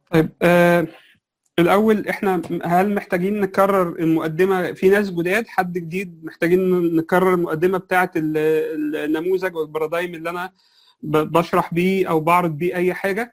طيب آه الاول احنا هل محتاجين نكرر المقدمه في ناس جداد حد جديد محتاجين نكرر المقدمه بتاعه ال- النموذج والبارادايم اللي انا ب- بشرح بيه او بعرض بيه اي حاجه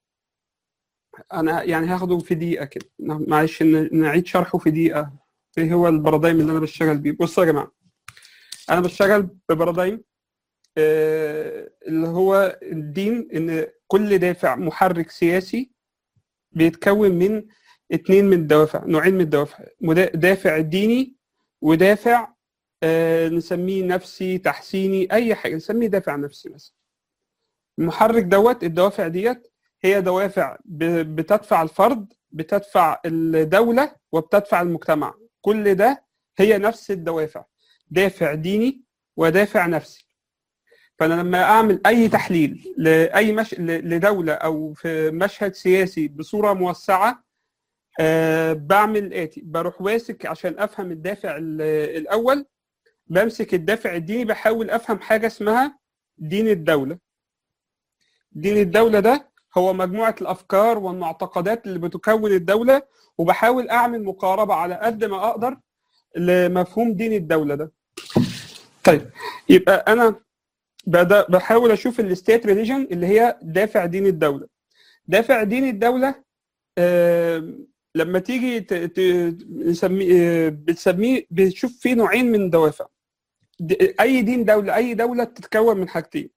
انا يعني هاخده في دقيقه كده معلش ن- نعيد شرحه في دقيقه ايه هو البارادايم اللي انا بشتغل بيه بصوا يا جماعه انا بشتغل ببارادايم آه، اللي هو الدين ان كل دافع محرك سياسي بيتكون من اتنين من الدوافع نوعين من الدوافع مدا- دافع ديني ودافع آه، نسميه نفسي تحسيني اي حاجه نسميه دافع نفسي مثلا المحرك دوت الدوافع ديت هي دوافع ب- بتدفع الفرد بتدفع الدوله وبتدفع المجتمع كل ده هي نفس الدوافع دافع ديني ودافع نفسي فانا لما اعمل اي تحليل لاي مش... ل- لدوله او في مشهد سياسي بصوره موسعه أه بعمل الاتي بروح ماسك عشان افهم الدافع ال- الاول بمسك الدافع الديني بحاول افهم حاجه اسمها دين الدوله دين الدوله ده هو مجموعه الافكار والمعتقدات اللي بتكون الدوله وبحاول اعمل مقاربه على قد ما اقدر لمفهوم دين الدوله ده طيب يبقى انا بدا بحاول اشوف الستيت ريليجن اللي هي دافع دين الدوله دافع دين الدوله آه لما تيجي ت- ت- نسميه آه، بتسميه بتشوف فيه نوعين من الدوافع د- اي دين دوله اي دوله بتتكون من حاجتين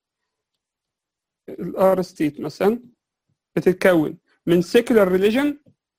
الار ستيت مثلا بتتكون من سيكولار ريليجن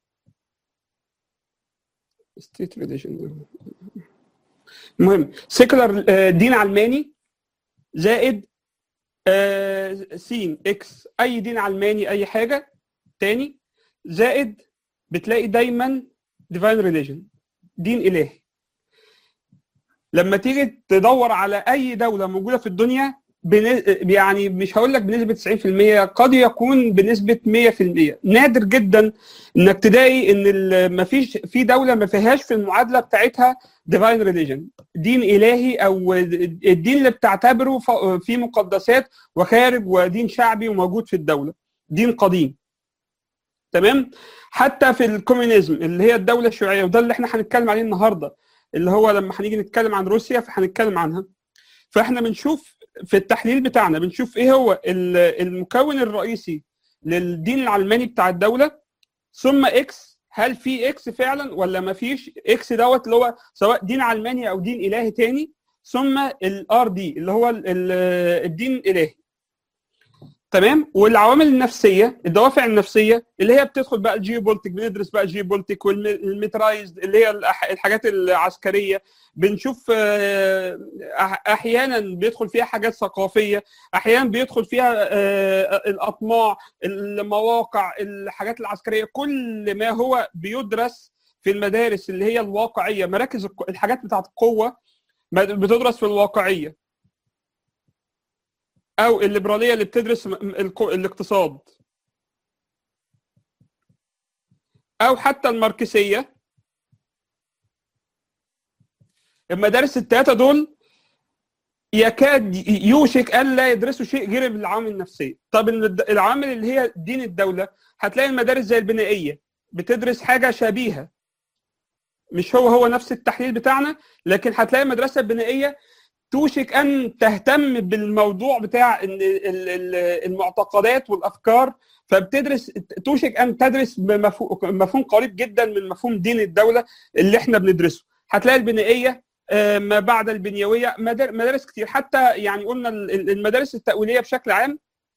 ستيت ريليجن المهم سيكولار دين علماني زائد آه، سين اكس اي دين علماني اي حاجه تاني زائد بتلاقي دايما ديفاين ريليجن دين الهي لما تيجي تدور على اي دوله موجوده في الدنيا بن... يعني مش هقول لك بنسبه 90% قد يكون بنسبه 100% نادر جدا انك تلاقي ان ال- مفيش في دوله ما فيهاش في المعادله بتاعتها ديفاين ريليجن دين الهي او الدين اللي بتعتبره ف- فيه مقدسات وخارج ودين شعبي وموجود في الدوله دين قديم تمام حتى في الكوميونيزم اللي هي الدوله الشيوعيه وده اللي احنا هنتكلم عليه النهارده اللي هو لما هنيجي نتكلم عن روسيا فهنتكلم عنها فاحنا بنشوف في التحليل بتاعنا بنشوف ايه هو ال- المكون الرئيسي للدين العلماني بتاع الدوله ثم اكس هل في اكس فعلا ولا ما فيش اكس دوت اللي هو سواء دين علماني او دين الهي تاني ثم الار دي اللي هو ال- ال- الدين الالهي تمام والعوامل النفسيه الدوافع النفسيه اللي هي بتدخل بقى الجيوبولتيك بندرس بقى الجيوبولتيك والميترايزد اللي هي الأح- الحاجات العسكريه بنشوف آه، أح- احيانا بيدخل فيها حاجات ثقافيه احيانا بيدخل فيها آه، الاطماع المواقع الحاجات العسكريه كل ما هو بيدرس في المدارس اللي هي الواقعيه مراكز الق- الحاجات بتاعت القوه بتدرس في الواقعيه او الليبراليه اللي بتدرس م- الق- الاقتصاد او حتى الماركسيه المدارس الثلاثه دول يكاد يوشك ان لا يدرسوا شيء غير العوامل النفسيه طب الد- العوامل اللي هي دين الدوله هتلاقي المدارس زي البنائيه بتدرس حاجه شبيهه مش هو هو نفس التحليل بتاعنا لكن هتلاقي المدرسه البنائيه توشك ان تهتم بالموضوع بتاع إن ال- ال- المعتقدات والافكار فبتدرس توشك ان تدرس بمفهوم مفهوم قريب جدا من مفهوم دين الدوله اللي احنا بندرسه هتلاقي البنائيه آه، ما بعد البنيويه مدار- مدارس كتير حتى يعني قلنا ال- ال- المدارس التأويليه بشكل عام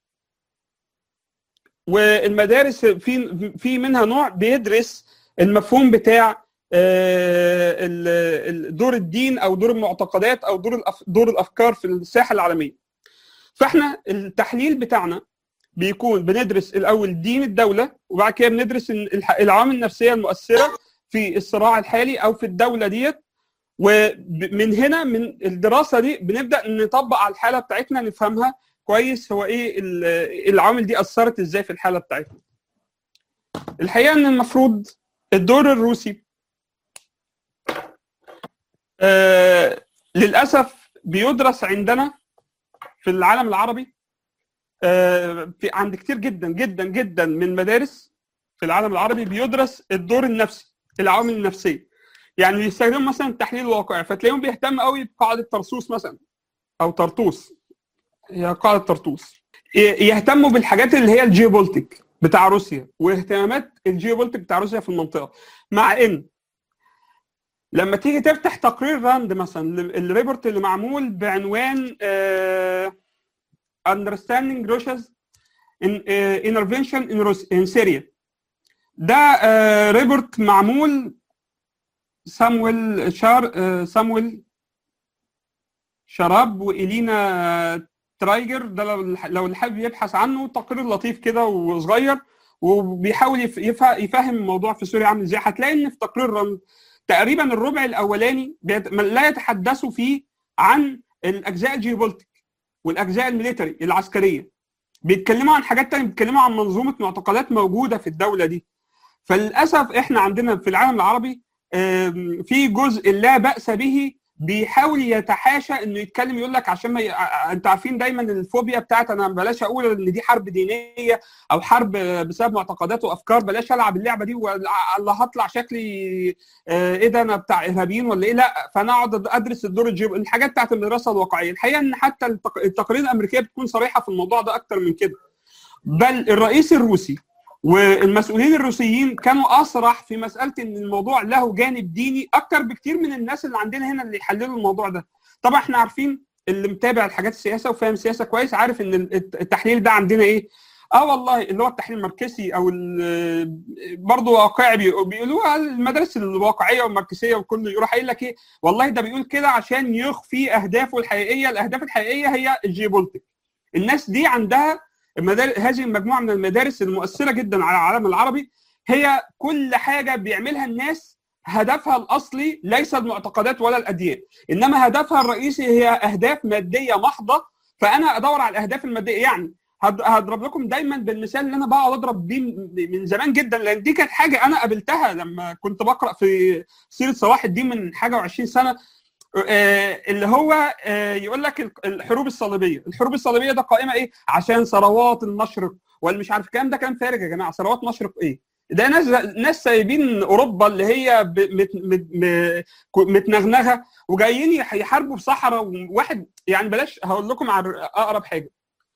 والمدارس في في منها نوع بيدرس المفهوم بتاع آه، ال- ال- دور الدين او دور المعتقدات او دور الأف- دور الافكار في الساحه العالميه. فاحنا التحليل بتاعنا بيكون بندرس الاول دين الدوله وبعد كده بندرس ال- الح- العوامل النفسيه المؤثره في الصراع الحالي او في الدوله ديت ومن هنا من الدراسه دي بنبدا نطبق على الحاله بتاعتنا نفهمها كويس هو ايه ال- العوامل دي اثرت ازاي في الحاله بتاعتنا. الحقيقه ان المفروض الدور الروسي آه للاسف بيدرس عندنا في العالم العربي آه في عند كتير جدا جدا جدا من مدارس في العالم العربي بيدرس الدور النفسي العوامل النفسيه يعني بيستخدموا مثلا التحليل الواقعي فتلاقيهم بيهتم قوي بقاعده طرسوس مثلا او طرطوس هي قاعده طرطوس يهتموا بالحاجات اللي هي الجيوبولتيك بتاع روسيا واهتمامات الجيوبولتيك بتاع روسيا في المنطقه مع ان لما تيجي تفتح تقرير راند مثلا الريبورت اللي معمول بعنوان uh, Understanding Russia's in, uh, Intervention in, Rus in Syria ده uh, ريبورت معمول سامويل شار uh, سامويل شراب وإلينا ترايجر ده لو لو اللي حابب يبحث عنه تقرير لطيف كده وصغير وبيحاول يفهم الموضوع في سوريا عامل ازاي هتلاقي ان في تقرير راند تقريبا الربع الاولاني لا يتحدثوا فيه عن الاجزاء الجيوبولتيك والاجزاء الميليتري العسكريه بيتكلموا عن حاجات تانية بيتكلموا عن منظومه معتقلات موجوده في الدوله دي فللاسف احنا عندنا في العالم العربي في جزء لا باس به بيحاول يتحاشى انه يتكلم يقول لك عشان ما ي... انتوا عارفين دايما الفوبيا بتاعت انا بلاش اقول ان دي حرب دينيه او حرب بسبب معتقدات وافكار بلاش العب اللعبه دي والله هطلع شكلي ايه ده انا بتاع ارهابيين ولا ايه لا فانا اقعد ادرس الدور الجيب الحاجات بتاعت الدراسه الواقعيه الحقيقه ان حتى التقارير الامريكيه بتكون صريحه في الموضوع ده اكتر من كده بل الرئيس الروسي والمسؤولين الروسيين كانوا اصرح في مساله ان الموضوع له جانب ديني اكتر بكتير من الناس اللي عندنا هنا اللي يحللوا الموضوع ده طبعا احنا عارفين اللي متابع الحاجات السياسه وفاهم السياسه كويس عارف ان التحليل ده عندنا ايه اه والله اللي هو التحليل الماركسي او برضه واقعي بيقولوها المدارس الواقعيه والماركسيه وكله يروح قايل لك ايه والله ده بيقول كده عشان يخفي اهدافه الحقيقيه الاهداف الحقيقيه هي الجيوبولتيك الناس دي عندها المدارس هذه المجموعه من المدارس المؤثره جدا على العالم العربي هي كل حاجه بيعملها الناس هدفها الاصلي ليس المعتقدات ولا الاديان انما هدفها الرئيسي هي اهداف ماديه محضه فانا ادور على الاهداف الماديه يعني هضرب لكم دايما بالمثال اللي انا بقعد اضرب بيه من زمان جدا لان دي كانت حاجه انا قابلتها لما كنت بقرا في سيره صلاح الدين من حاجه و20 سنه اللي هو يقول لك الحروب الصليبيه، الحروب الصليبيه ده قائمه ايه؟ عشان ثروات المشرق ولا مش عارف الكلام ده كلام فارغ يا جماعه، ثروات مشرق ايه؟ ده ناس ناس سايبين اوروبا اللي هي مت مت متنغنغه وجايين يحاربوا في صحراء وواحد يعني بلاش هقول لكم على اقرب حاجه.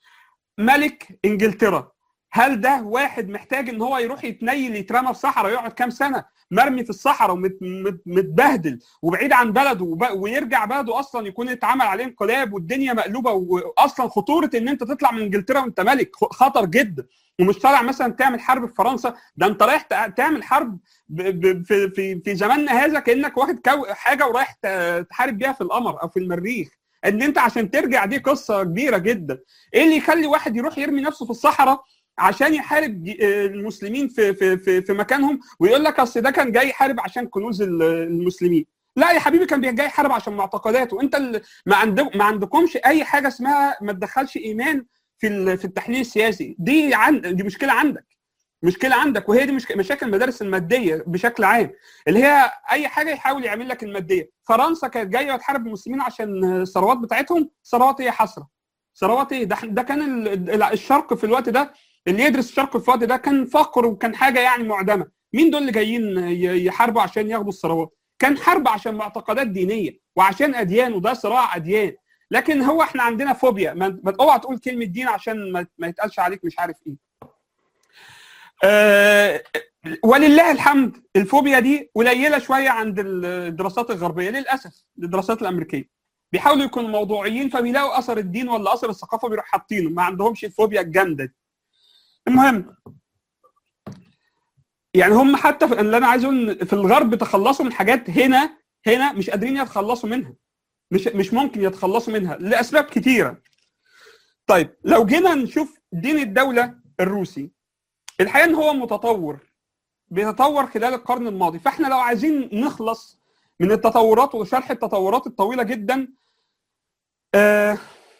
ملك انجلترا هل ده واحد محتاج ان هو يروح يتنيل يترمى في صحراء يقعد كام سنه مرمي في الصحراء ومتبهدل وبعيد عن بلده ويرجع بلده اصلا يكون اتعمل عليه انقلاب والدنيا مقلوبه واصلا خطوره ان انت تطلع من انجلترا وانت ملك خطر جدا ومش طالع مثلا تعمل حرب في فرنسا ده انت رايح تعمل حرب في في في زماننا هذا كانك واخد حاجه ورايح تحارب بيها في القمر او في المريخ ان انت عشان ترجع دي قصه كبيره جدا ايه اللي يخلي واحد يروح يرمي نفسه في الصحراء عشان يحارب المسلمين في في في, في مكانهم ويقول لك اصل ده كان جاي يحارب عشان كنوز المسلمين لا يا حبيبي كان جاي يحارب عشان معتقداته انت ما عندك ما عندكمش اي حاجه اسمها ما تدخلش ايمان في في التحليل السياسي دي عند دي مشكله عندك مشكله عندك وهي دي مشك... مشاكل المدارس الماديه بشكل عام اللي هي اي حاجه يحاول يعمل لك الماديه فرنسا كانت جايه تحارب المسلمين عشان الثروات بتاعتهم ثروات ايه حسره ثروات ايه ده, ده كان الشرق في الوقت ده اللي يدرس الشرق في الوقت ده كان فقر وكان حاجه يعني معدمه مين دول اللي جايين يحاربوا عشان ياخدوا الثروات كان حرب عشان معتقدات دينيه وعشان اديان وده صراع اديان لكن هو احنا عندنا فوبيا ما اوعى تقول كلمه دين عشان ما, ما يتقالش عليك مش عارف ايه أه ولله الحمد الفوبيا دي قليله شويه عند الدراسات الغربيه للاسف الدراسات الامريكيه بيحاولوا يكونوا موضوعيين فبيلاقوا اثر الدين ولا اثر الثقافه بيروح حاطينه ما عندهمش الفوبيا الجامده دي المهم يعني هم حتى في اللي انا عايز اقول في الغرب تخلصوا من حاجات هنا هنا مش قادرين يتخلصوا منها مش مش ممكن يتخلصوا منها لاسباب كتيره طيب لو جينا نشوف دين الدوله الروسي الحقيقه ان هو متطور بيتطور خلال القرن الماضي فاحنا لو عايزين نخلص من التطورات وشرح التطورات الطويله جدا آه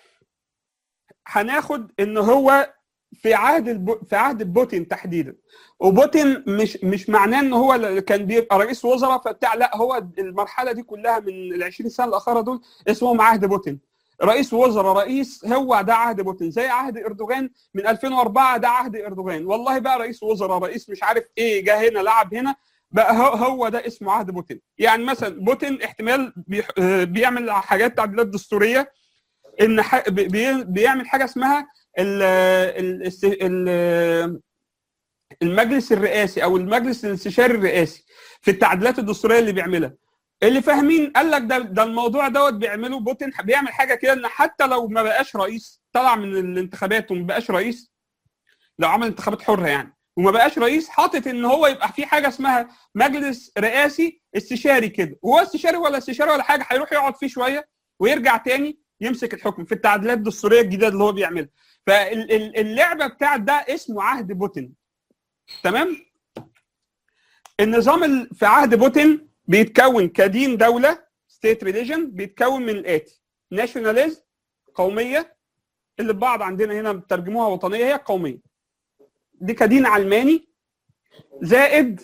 هناخد ان هو في عهد البو... في عهد بوتين تحديدا وبوتين مش مش معناه ان هو كان بيبقى رئيس وزراء فبتاع لا هو المرحله دي كلها من ال 20 سنه الاخيره دول اسمهم عهد بوتين رئيس وزراء رئيس هو ده عهد بوتين زي عهد اردوغان من 2004 ده عهد اردوغان والله بقى رئيس وزراء رئيس مش عارف ايه جه هنا لعب هنا بقى هو, هو ده اسمه عهد بوتين يعني مثلا بوتين احتمال بيح- آه، بيعمل حاجات تعديلات دستوريه ان ح- بي- بي- بيعمل حاجه اسمها ال ال الس- ال- المجلس الرئاسي او المجلس الاستشاري الرئاسي في التعديلات الدستوريه اللي بيعملها اللي فاهمين قال لك ده ده الموضوع دوت بيعمله بوتين بيعمل حاجه كده ان حتى لو ما بقاش رئيس طلع من الانتخابات وما بقاش رئيس لو عمل انتخابات حره يعني وما بقاش رئيس حاطط ان هو يبقى في حاجه اسمها مجلس رئاسي استشاري كده وهو استشاري ولا استشاري ولا حاجه هيروح يقعد فيه شويه ويرجع تاني يمسك الحكم في التعديلات الدستوريه الجديده اللي هو بيعملها فاللعبه بتاعت ده اسمه عهد بوتين تمام النظام ال- في عهد بوتين بيتكون كدين دوله ستيت ريليجن بيتكون من الاتي ناشوناليزم قوميه اللي البعض عندنا هنا بترجموها وطنيه هي قوميه دي كدين علماني زائد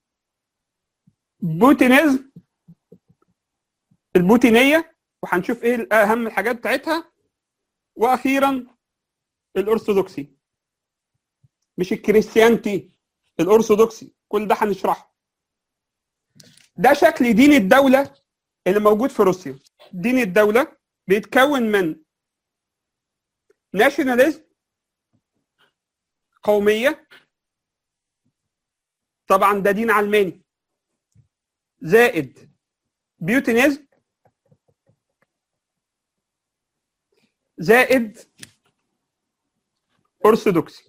بوتينيزم البوتينيه وهنشوف ايه اهم الحاجات بتاعتها واخيرا الارثوذكسي مش الكريستيانتي الارثوذكسي كل ده هنشرحه ده شكل دين الدوله اللي موجود في روسيا دين الدوله بيتكون من ناشوناليزم قوميه طبعا ده دين علماني زائد بيوتينيزم زائد ارثوذكسي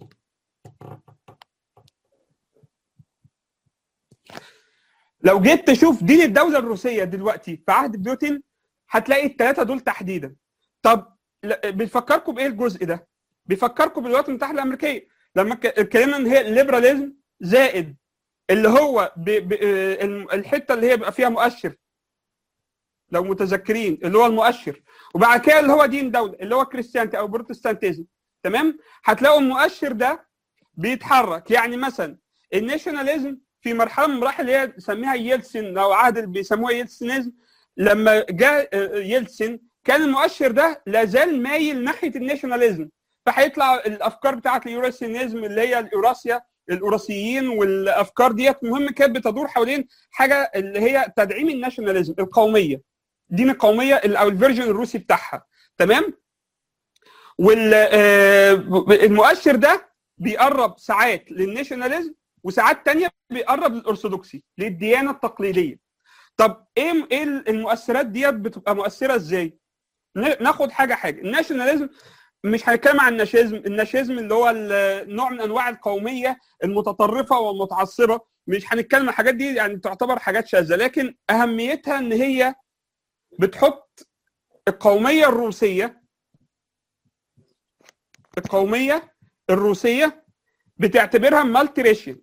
لو جيت تشوف دين الدوله الروسيه دلوقتي في عهد بيوتين هتلاقي الثلاثه دول تحديدا طب ل- بيفكركم بايه الجزء ده بيفكركم بالولايات المتحده الامريكيه لما ك- اتكلمنا ان هي الليبراليزم زائد اللي هو ب... ب... آه، الم- الحته اللي هي بيبقى فيها مؤشر لو متذكرين اللي هو المؤشر وبعد كده اللي هو دين دوله اللي هو كريستيانتي او بروتستانتيزم تمام هتلاقوا المؤشر ده بيتحرك يعني مثلا الناشوناليزم في مرحله من المراحل اللي هي سميها يلتسن او عهد اللي بيسموها يلتسنيزم لما جاء آه، يلتسن كان المؤشر ده لا زال مايل ناحيه الناشوناليزم فهيطلع الافكار بتاعت اليوراسينيزم اللي هي الاوراسيا الاوراسيين والافكار ديت مهم كانت بتدور حوالين حاجه اللي هي تدعيم الناشوناليزم القوميه دين القوميه ال- او الفيرجن الروسي بتاعها تمام والمؤشر ده بيقرب ساعات للناشوناليزم وساعات تانية بيقرب للارثوذكسي للديانه التقليديه طب ايه ايه المؤثرات ديت بتبقى مؤثره ازاي ن- ناخد حاجه حاجه الناشوناليزم مش هنتكلم عن الناشيزم الناشيزم اللي هو ال- نوع من انواع القوميه المتطرفه والمتعصبه مش هنتكلم عن الحاجات دي يعني تعتبر حاجات شاذه لكن اهميتها ان هي بتحط القوميه الروسيه القوميه الروسيه بتعتبرها مالتي ريشيال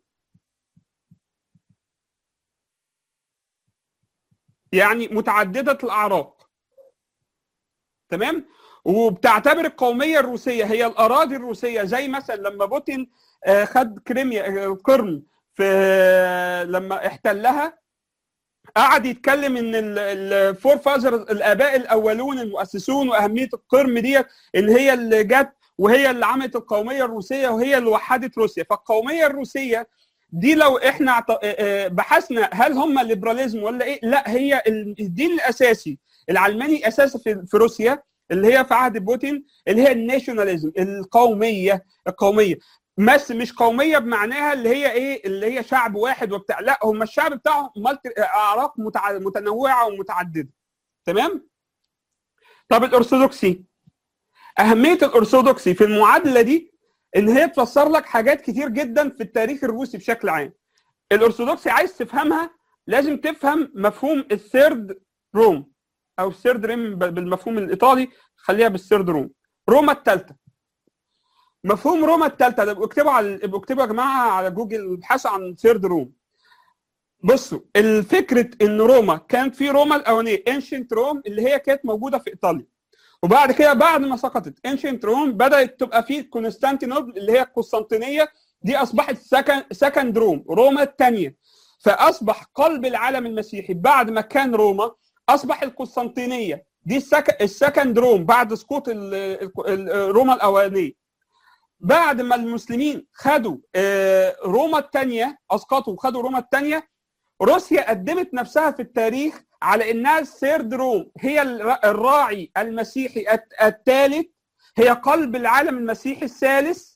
يعني متعدده الاعراق تمام وبتعتبر القوميه الروسيه هي الاراضي الروسيه زي مثلا لما بوتين آه، خد كريميا آه، قرم في لما احتلها قعد يتكلم ان الفور فازر الاباء الاولون المؤسسون واهميه القرم ديت ان هي اللي جت وهي اللي عملت القوميه الروسيه وهي اللي وحدت روسيا فالقوميه الروسيه دي لو احنا اعت- آه، آه، بحثنا هل هم ليبراليزم ولا ايه لا هي الدين الاساسي العلماني اساسي في في روسيا اللي هي في عهد بوتين اللي هي الناشوناليزم القوميه القوميه بس مش قوميه بمعناها اللي هي ايه اللي هي شعب واحد وبتاع لا هم الشعب بتاعهم مالتي اعراق متع- متنوعه ومتعدده تمام طب الارثوذكسي اهميه الارثوذكسي في المعادله دي ان هي تفسر لك حاجات كتير جدا في التاريخ الروسي بشكل عام الارثوذكسي عايز تفهمها لازم تفهم مفهوم الثيرد روم او الثيرد ريم بالمفهوم الايطالي خليها بالثيرد روم روما الثالثه مفهوم روما الثالثه ده ابقوا اكتبوا على ابقوا اكتبوا يا جماعه على جوجل ابحثوا عن ثيرد روم بصوا الفكره ان روما كانت في روما الاولانيه انشنت روم اللي هي كانت موجوده في ايطاليا وبعد كده بعد ما سقطت انشنت روم بدات تبقى في كونستانتينوبل اللي هي القسطنطينيه دي اصبحت سكن سكند روم روما الثانيه فاصبح قلب العالم المسيحي بعد ما كان روما اصبح القسطنطينيه دي السك... السكند روم بعد سقوط ال... ال... روما الاولانيه بعد ما المسلمين خدوا روما الثانيه اسقطوا خدوا روما الثانيه روسيا قدمت نفسها في التاريخ على انها الثيرد روم هي الراعي المسيحي الثالث هي قلب العالم المسيحي الثالث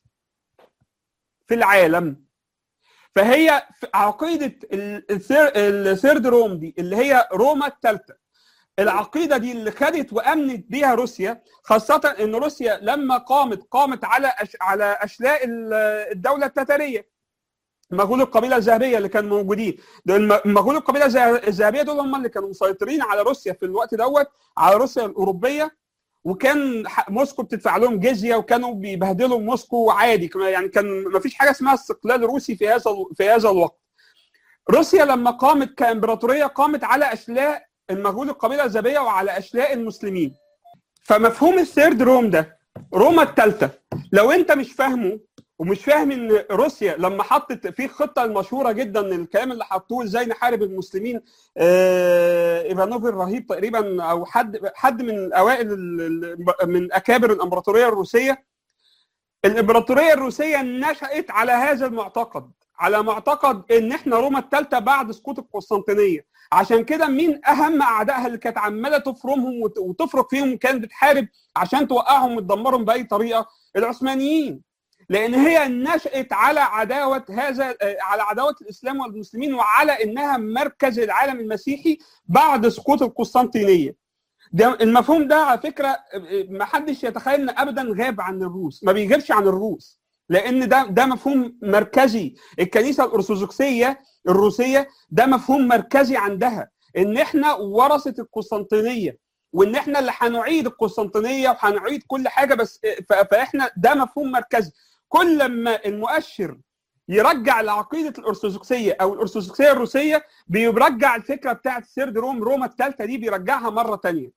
في العالم فهي عقيده الثيرد روم دي اللي هي روما الثالثه العقيده دي اللي خدت وامنت بيها روسيا خاصه ان روسيا لما قامت قامت على أش... على اشلاء الدوله التتاريه مغول القبيله الذهبيه اللي كانوا موجودين مغول القبيله الذهبيه دول هم اللي كانوا مسيطرين على روسيا في الوقت دوت على روسيا الاوروبيه وكان موسكو بتدفع لهم جزيه وكانوا بيبهدلوا موسكو عادي يعني كان ما فيش حاجه اسمها استقلال روسي في هذا في هذا الوقت. روسيا لما قامت كامبراطوريه قامت على اشلاء المغول القبيله الذهبيه وعلى اشلاء المسلمين. فمفهوم الثيرد روم ده روما الثالثه لو انت مش فاهمه ومش فاهم ان روسيا لما حطت في الخطه المشهوره جدا الكلام اللي حطوه ازاي نحارب المسلمين آه ايفانوف الرهيب تقريبا او حد حد من اوائل من اكابر الامبراطوريه الروسيه الامبراطوريه الروسيه نشات على هذا المعتقد على معتقد ان احنا روما الثالثه بعد سقوط القسطنطينيه عشان كده مين اهم اعدائها اللي كانت عماله تفرمهم وتفرق فيهم وكانت بتحارب عشان توقعهم وتدمرهم باي طريقه العثمانيين لان هي نشات على عداوه هذا على عداوه الاسلام والمسلمين وعلى انها مركز العالم المسيحي بعد سقوط القسطنطينيه ده المفهوم ده على فكره ما حدش يتخيل ان ابدا غاب عن الروس ما بيغيبش عن الروس لان ده ده مفهوم مركزي الكنيسه الارثوذكسيه الروسيه ده مفهوم مركزي عندها ان احنا ورثه القسطنطينيه وان احنا اللي هنعيد القسطنطينيه وهنعيد كل حاجه بس فاحنا ده مفهوم مركزي كل ما المؤشر يرجع لعقيده الارثوذكسيه او الارثوذكسيه الروسيه بيرجع الفكره بتاعت سيرد روم روما الثالثه دي بيرجعها مره ثانيه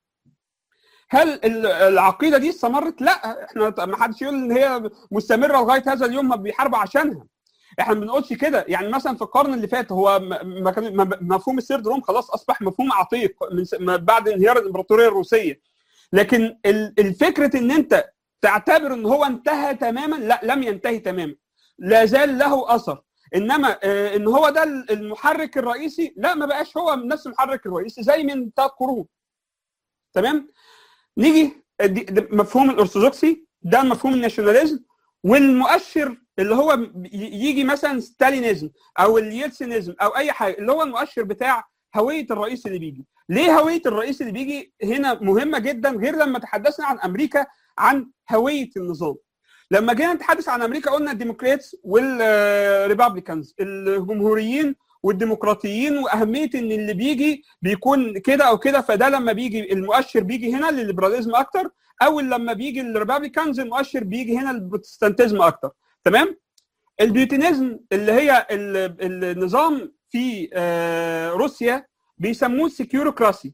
هل العقيده دي استمرت؟ لا احنا ما حدش يقول ان هي مستمره لغايه هذا اليوم ما بيحاربوا عشانها. احنا ما بنقولش كده يعني مثلا في القرن اللي فات هو ما كان مفهوم السيرد روم خلاص اصبح مفهوم عتيق من بعد انهيار الامبراطوريه الروسيه. لكن الفكره ان انت تعتبر ان هو انتهى تماما لا لم ينتهي تماما. لا زال له اثر انما ان هو ده المحرك الرئيسي لا ما بقاش هو نفس المحرك الرئيسي زي من ثلاث قرون. تمام؟ نيجي مفهوم الارثوذكسي ده مفهوم الناشوناليزم والمؤشر اللي هو يجي مثلا ستالينيزم او اليلسينيزم او اي حاجه اللي هو المؤشر بتاع هويه الرئيس اللي بيجي ليه هويه الرئيس اللي بيجي هنا مهمه جدا غير لما تحدثنا عن امريكا عن هويه النظام لما جينا نتحدث عن امريكا قلنا الديمقراطس والريبابليكانز الجمهوريين والديمقراطيين واهميه ان اللي بيجي بيكون كده او كده فده لما بيجي المؤشر بيجي هنا للليبراليزم اكتر او لما بيجي الريبابليكانز المؤشر بيجي هنا للبروتستانتيزم اكتر تمام البيوتينيزم اللي هي النظام في روسيا بيسموه سكيوروكراسي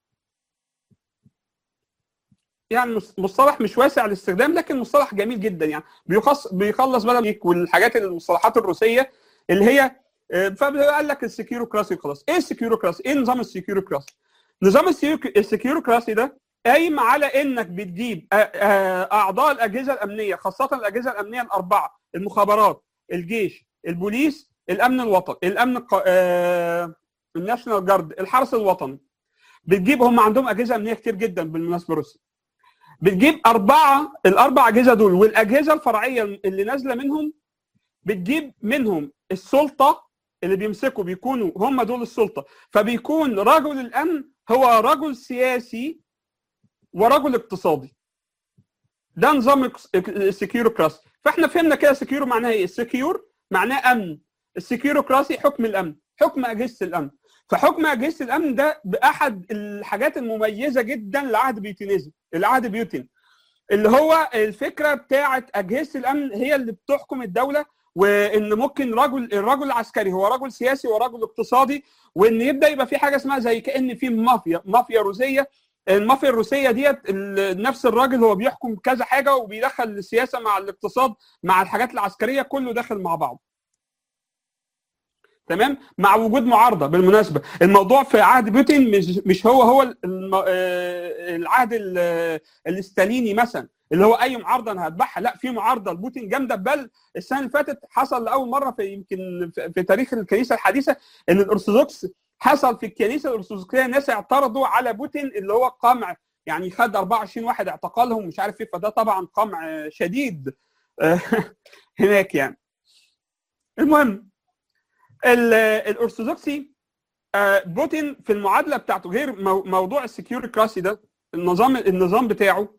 يعني مصطلح مش واسع الاستخدام لكن مصطلح جميل جدا يعني بيخص بيخلص بدل والحاجات المصطلحات الروسيه اللي هي فقال لك السكيوروكراسي خلاص ايه السكيوروكراسي ايه نظام السكيوروكراسي نظام السكيوروكراسي ده قايم على انك بتجيب اعضاء الاجهزه الامنيه خاصه الاجهزه الامنيه الاربعه المخابرات الجيش البوليس الامن الوطني الامن الق... آه... الناشونال جارد الحرس الوطني بتجيب هم عندهم اجهزه امنيه كتير جدا بالمناسبه روسيا بتجيب اربعه الاربع اجهزه دول والاجهزه الفرعيه اللي نازله منهم بتجيب منهم السلطه اللي بيمسكوا بيكونوا هم دول السلطه فبيكون رجل الامن هو رجل سياسي ورجل اقتصادي ده نظام السكيوروكراسي فاحنا فهمنا كده سكيورو معناها ايه السكيور معناه امن السكيوروكراسي حكم الامن حكم اجهزه الامن فحكم اجهزه الامن ده باحد الحاجات المميزه جدا لعهد بيوتينيزم العهد بيوتين اللي هو الفكره بتاعه اجهزه الامن هي اللي بتحكم الدوله وان ممكن رجل الرجل العسكري هو رجل سياسي ورجل اقتصادي وان يبدا يبقى في حاجه اسمها زي كان في مافيا مافيا روسيه المافيا الروسيه ديت نفس الراجل هو بيحكم كذا حاجه وبيدخل السياسه مع الاقتصاد مع الحاجات العسكريه كله داخل مع بعض تمام مع وجود معارضه بالمناسبه الموضوع في عهد بوتين مش مش هو هو العهد الاستاليني مثلا اللي هو اي معارضه انا هتبعها لا في معارضه لبوتين جامده بل السنه اللي فاتت حصل لاول مره في يمكن في تاريخ الكنيسه الحديثه ان الارثوذكس حصل في الكنيسه الارثوذكسيه ناس اعترضوا على بوتين اللي هو قمع يعني خد 24 واحد اعتقالهم مش عارف ايه فده طبعا قمع شديد هناك يعني المهم الارثوذكسي بوتين في المعادله بتاعته غير موضوع السكيورتي ده النظام النظام بتاعه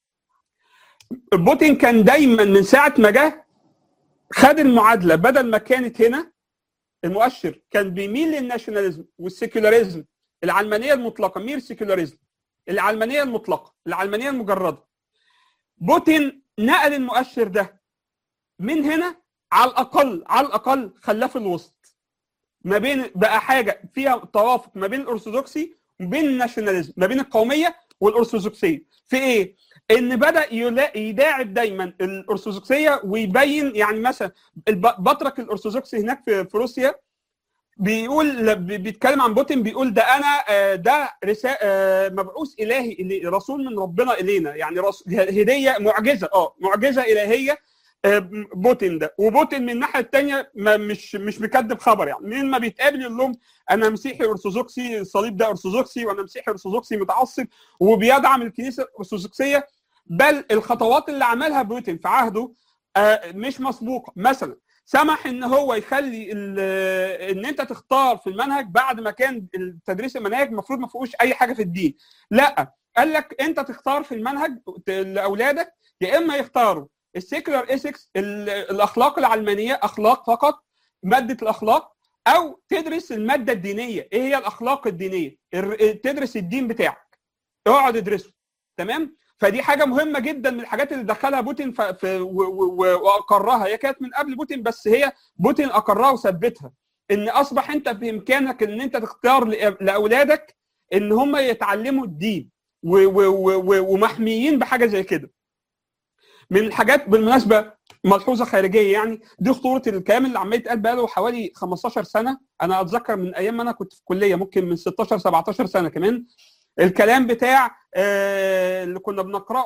بوتين كان دايما من ساعه ما جه خد المعادله بدل ما كانت هنا المؤشر كان بيميل للناشوناليزم والسيكولاريزم العلمانيه المطلقه مير سيكولاريزم العلمانيه المطلقه العلمانيه المجرده بوتين نقل المؤشر ده من هنا على الاقل على الاقل خلاه في الوسط ما بين بقى حاجه فيها توافق ما بين الارثوذكسي وبين الناشوناليزم ما بين القوميه والارثوذكسيه في ايه؟ ان بدا يداعب دايما الارثوذكسيه ويبين يعني مثلا البطرك الارثوذكسي هناك في, في روسيا بيقول بيتكلم عن بوتين بيقول ده انا ده رسالة مبعوث الهي رسول من ربنا الينا يعني هديه معجزه اه معجزه الهيه بوتين ده وبوتين من الناحيه الثانيه مش مش مكذب خبر يعني من ما بيتقابل يقول لهم انا مسيحي ارثوذكسي الصليب ده ارثوذكسي وانا مسيحي ارثوذكسي متعصب وبيدعم الكنيسه الارثوذكسيه بل الخطوات اللي عملها بوتين في عهده مش مسبوقه مثلا سمح ان هو يخلي ان انت تختار في المنهج بعد ما كان تدريس المناهج المفروض ما فيهوش اي حاجه في الدين لا قال لك انت تختار في المنهج لاولادك يا اما يختاروا السيكولار ايثكس الاخلاق العلمانيه اخلاق فقط ماده الاخلاق او تدرس الماده الدينيه ايه هي الاخلاق الدينيه تدرس الدين بتاعك اقعد ادرسه تمام فدي حاجه مهمه جدا من الحاجات اللي دخلها بوتين في واقرها هي كانت من قبل بوتين بس هي بوتين اقرها وثبتها ان اصبح انت بامكانك ان انت تختار لاولادك ان هم يتعلموا الدين ومحميين بحاجه زي كده من الحاجات بالمناسبه ملحوظه خارجيه يعني دي خطوره الكلام اللي عمال يتقال بقاله حوالي 15 سنه انا اتذكر من ايام ما انا كنت في الكليه ممكن من 16 17 سنه كمان الكلام بتاع اللي كنا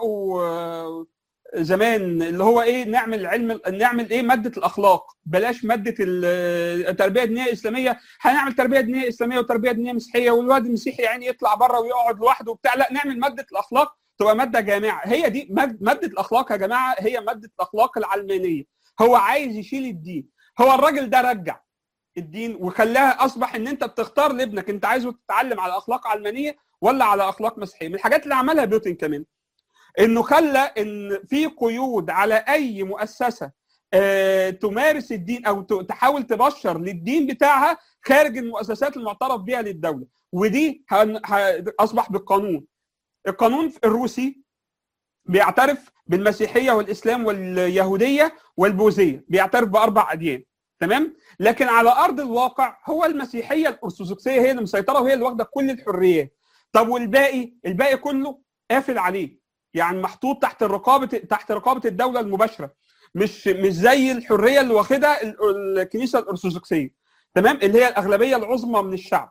بنقراه زمان اللي هو ايه نعمل علم نعمل ايه ماده الاخلاق بلاش ماده التربيه الدينيه الاسلاميه هنعمل تربيه دينيه اسلاميه وتربيه دينيه مسيحيه والواد المسيحي يعني يطلع بره ويقعد لوحده وبتاع لا نعمل ماده الاخلاق تبقى ماده جامعه هي دي ماده الاخلاق يا جماعه هي ماده الاخلاق العلمانيه هو عايز يشيل الدين هو الراجل ده رجع الدين وخلاها اصبح ان انت بتختار لابنك انت عايزه تتعلم على اخلاق علمانيه ولا على اخلاق مسيحيه من الحاجات اللي عملها بيوتين كمان انه خلى ان في قيود على اي مؤسسه آه تمارس الدين او تحاول تبشر للدين بتاعها خارج المؤسسات المعترف بها للدوله ودي اصبح بالقانون القانون الروسي بيعترف بالمسيحيه والاسلام واليهوديه والبوذيه بيعترف باربع اديان تمام لكن على ارض الواقع هو المسيحيه الارثوذكسيه هي اللي مسيطره وهي اللي واخده كل الحريات طب والباقي الباقي كله قافل عليه يعني محطوط تحت رقابه تحت رقابه الدوله المباشره مش مش زي الحريه اللي واخدها الكنيسه الارثوذكسيه تمام اللي هي الاغلبيه العظمى من الشعب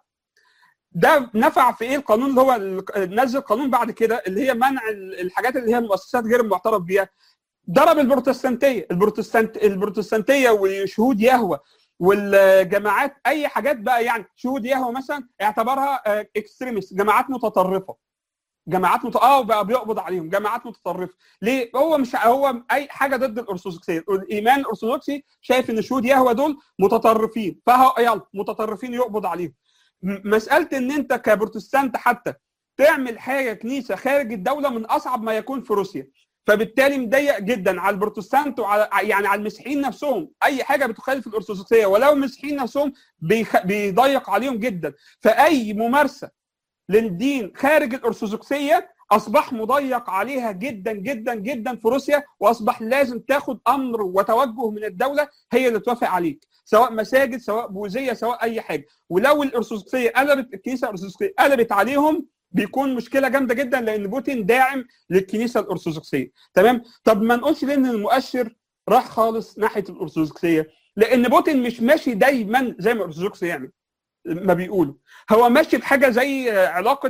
ده نفع في ايه القانون اللي هو نزل قانون بعد كده اللي هي منع الحاجات اللي هي المؤسسات غير المعترف بيها ضرب البروتستانتيه البروتستانت البروتستانتيه وشهود يهوه والجماعات اي حاجات بقى يعني شهود يهوه مثلا اعتبرها اكستريمست جماعات متطرفه جماعات مت... اه بقى بيقبض عليهم جماعات متطرفه ليه هو مش هو اي حاجه ضد الارثوذكسيه الايمان الارثوذكسي شايف ان شهود يهوه دول متطرفين فهو يلا متطرفين يقبض عليهم مساله ان انت كبروتستانت حتى تعمل حاجه كنيسه خارج الدوله من اصعب ما يكون في روسيا فبالتالي مضيق جدا على البروتستانت وعلى يعني على المسيحيين نفسهم اي حاجه بتخالف الارثوذكسيه ولو المسيحيين نفسهم بيخ... بيضيق عليهم جدا فاي ممارسه للدين خارج الارثوذكسيه اصبح مضيق عليها جدا جدا جدا في روسيا واصبح لازم تاخد امر وتوجه من الدوله هي اللي توافق عليك سواء مساجد سواء بوذيه سواء اي حاجه ولو الارثوذكسيه قلبت الكنيسه الارثوذكسيه قلبت عليهم بيكون مشكله جامده جدا لان بوتين داعم للكنيسه الارثوذكسيه تمام طب ما نقولش ليه ان المؤشر راح خالص ناحيه الارثوذكسيه لان بوتين مش ماشي دايما زي ما الارثوذكس يعني ما بيقولوا هو ماشي بحاجه زي علاقه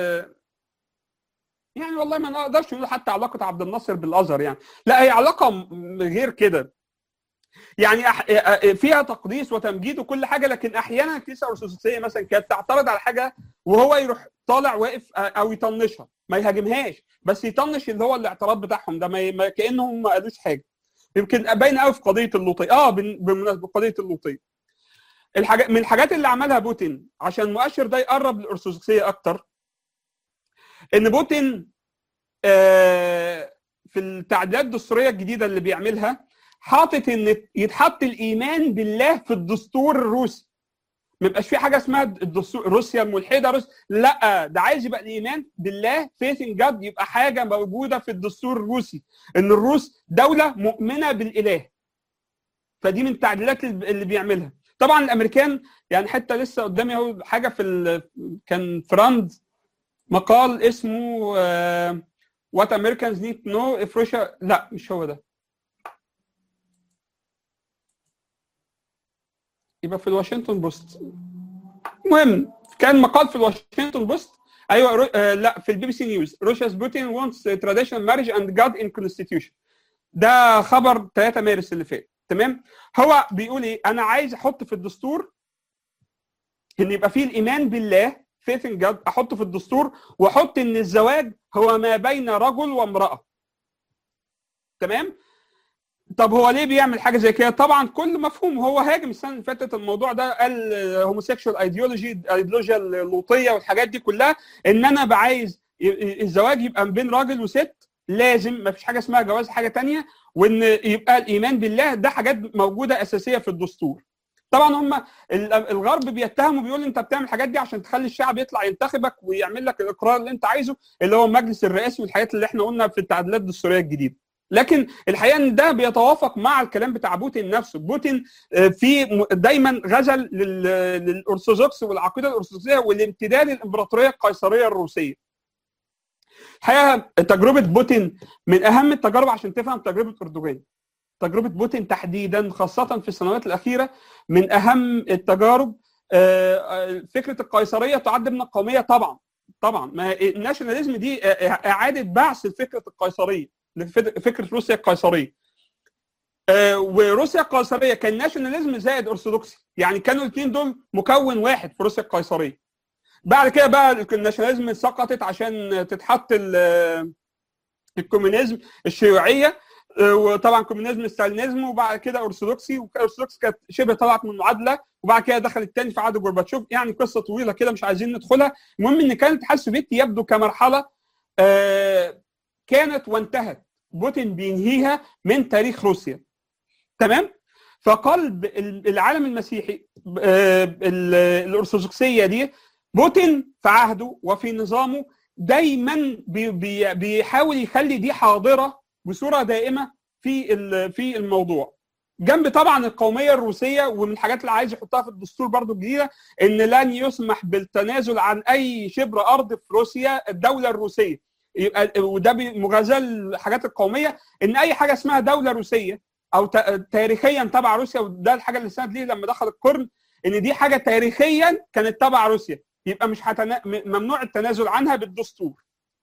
يعني والله ما نقدرش نقول حتى علاقه عبد الناصر بالازهر يعني لا هي علاقه غير كده يعني أح... فيها تقديس وتمجيد وكل حاجه لكن احيانا الكنيسه الارثوذكسيه مثلا كانت تعترض على حاجه وهو يروح طالع واقف او يطنشها ما يهاجمهاش بس يطنش اللي هو الاعتراض بتاعهم ده ما, ما كانهم ما قالوش حاجه يمكن باين قوي في قضيه اللوطيه اه بمناسبه قضيه اللوطيه الحاجات من الحاجات اللي عملها بوتين عشان المؤشر ده يقرب للارثوذكسيه اكتر ان بوتين آه في التعديلات الدستوريه الجديده اللي بيعملها حاطط ان يتحط الايمان بالله في الدستور الروسي ما يبقاش في حاجه اسمها الدستور روسيا الملحده روسيا لا ده عايز يبقى الايمان بالله فيث ان جاد يبقى حاجه موجوده في الدستور الروسي ان الروس دوله مؤمنه بالاله فدي من التعديلات اللي بيعملها طبعا الامريكان يعني حتى لسه قدامي اهو حاجه في كان فرند مقال اسمه وات امريكانز نيد نو اف روسيا لا مش هو ده يبقى في الواشنطن بوست المهم كان مقال في الواشنطن بوست ايوه رو... آه لا في البي بي سي نيوز روسيا's بوتين wants traditional marriage and God in constitution ده خبر 3 مارس اللي فات تمام هو بيقول ايه انا عايز احط في الدستور ان يبقى فيه الايمان بالله faith in God احطه في الدستور واحط ان الزواج هو ما بين رجل وامراه تمام طب هو ليه بيعمل حاجه زي كده؟ طبعا كل مفهوم هو هاجم السنه اللي فاتت الموضوع ده قال هوموسيكشوال ايديولوجي الايديولوجيا اللوطيه والحاجات دي كلها ان انا بعايز الزواج يبقى بين راجل وست لازم ما فيش حاجه اسمها جواز حاجه تانية وان يبقى الايمان بالله ده حاجات موجوده اساسيه في الدستور. طبعا هم الغرب بيتهموا بيقول انت بتعمل الحاجات دي عشان تخلي الشعب يطلع ينتخبك ويعمل لك الاقرار اللي انت عايزه اللي هو المجلس الرئاسي والحاجات اللي احنا قلنا في التعديلات الدستوريه الجديده. لكن الحقيقه ان ده بيتوافق مع الكلام بتاع بوتين نفسه بوتين في دايما غزل للارثوذكس والعقيده الارثوذكسيه والامتداد للامبراطوريه القيصريه الروسيه الحقيقه تجربه بوتين من اهم التجارب عشان تفهم تجربه اردوغان تجربه بوتين تحديدا خاصه في السنوات الاخيره من اهم التجارب فكره القيصريه تعد من القوميه طبعا طبعا ما الناشوناليزم دي اعاده بعث فكره القيصريه فكره روسيا القيصريه آه وروسيا القيصريه كان ناشوناليزم زائد ارثوذكسي يعني كانوا الاثنين دول مكون واحد في روسيا القيصريه بعد كده بقى الناشوناليزم سقطت عشان تتحط الكومونيزم الشيوعيه آه وطبعا كومونيزم ستالينيزم وبعد كده ارثوذكسي والارثوذكس كانت شبه طلعت من المعادله وبعد كده دخلت تاني في عهد جورباتشوف يعني قصه طويله كده مش عايزين ندخلها المهم ان كان الاتحاد السوفيتي يبدو كمرحله آه كانت وانتهت بوتين بينهيها من تاريخ روسيا تمام فقلب العالم المسيحي الارثوذكسيه دي بوتين في عهده وفي نظامه دايما بيحاول يخلي دي حاضره بصوره دائمه في في الموضوع جنب طبعا القوميه الروسيه ومن الحاجات اللي عايز يحطها في الدستور برضو الجديده ان لن يسمح بالتنازل عن اي شبر ارض في روسيا الدوله الروسيه يبقى وده مغازاه الحاجات القوميه ان اي حاجه اسمها دوله روسيه او تاريخيا تبع روسيا وده الحاجه اللي ساعد ليه لما دخل القرن ان دي حاجه تاريخيا كانت تبع روسيا يبقى مش هتنا... ممنوع التنازل عنها بالدستور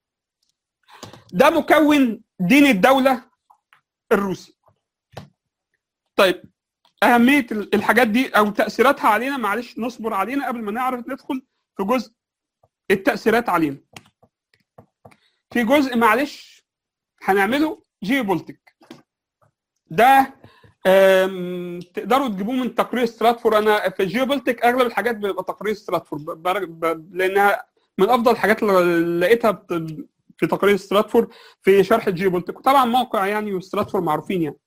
ده مكون دين الدوله الروسي طيب اهميه الحاجات دي او تاثيراتها علينا معلش نصبر علينا قبل ما نعرف ندخل في جزء التاثيرات علينا في جزء معلش هنعمله جيوبولتك ده تقدروا تجيبوه من تقرير ستراتفورد انا في الجيوبولتك اغلب الحاجات بيبقى تقرير ستراتفورد لانها من افضل الحاجات اللي لقيتها في تقرير ستراتفورد في شرح الجيوبولتك وطبعا موقع يعني وستراتفورد معروفين يعني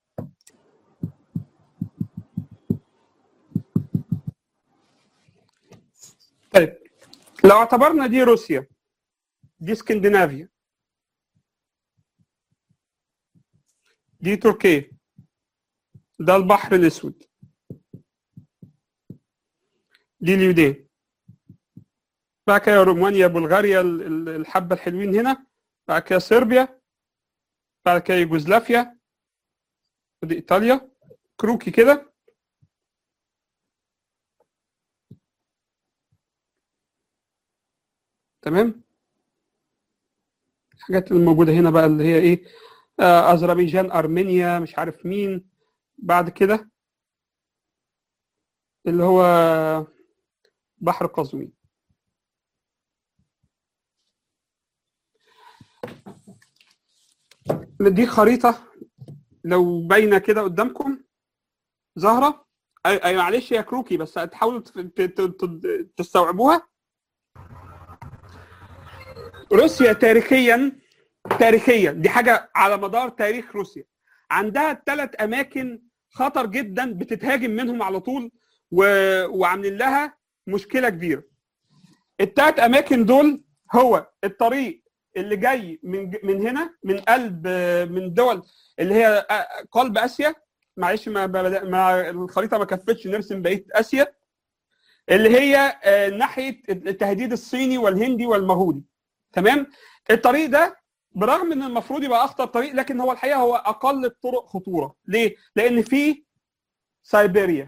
طيب لو اعتبرنا دي روسيا دي اسكندنافيا دي تركيا ده البحر الاسود دي اليونان بعد كده رومانيا بلغاريا الحبه الحلوين هنا بعد كده صربيا بعد كده يوغوسلافيا ودي ايطاليا كروكي كده تمام الحاجات اللي موجوده هنا بقى اللي هي ايه آه اذربيجان ارمينيا مش عارف مين بعد كده اللي هو بحر قزوين دي خريطة لو باينة كده قدامكم ظاهرة أي أي معلش يا كروكي بس هتحاولوا ت- ت- ت- تستوعبوها روسيا تاريخيا تاريخيا دي حاجة على مدار تاريخ روسيا عندها ثلاث أماكن خطر جدا بتتهاجم منهم على طول و... وعاملين لها مشكلة كبيرة الثلاث أماكن دول هو الطريق اللي جاي من من هنا من قلب من دول اللي هي قلب اسيا معلش ما, ما الخريطه ما كفتش نرسم بقيه اسيا اللي هي ناحيه التهديد الصيني والهندي والمغولي تمام الطريق ده برغم ان المفروض يبقى اخطر طريق لكن هو الحقيقه هو اقل الطرق خطوره ليه لان فيه سيبيريا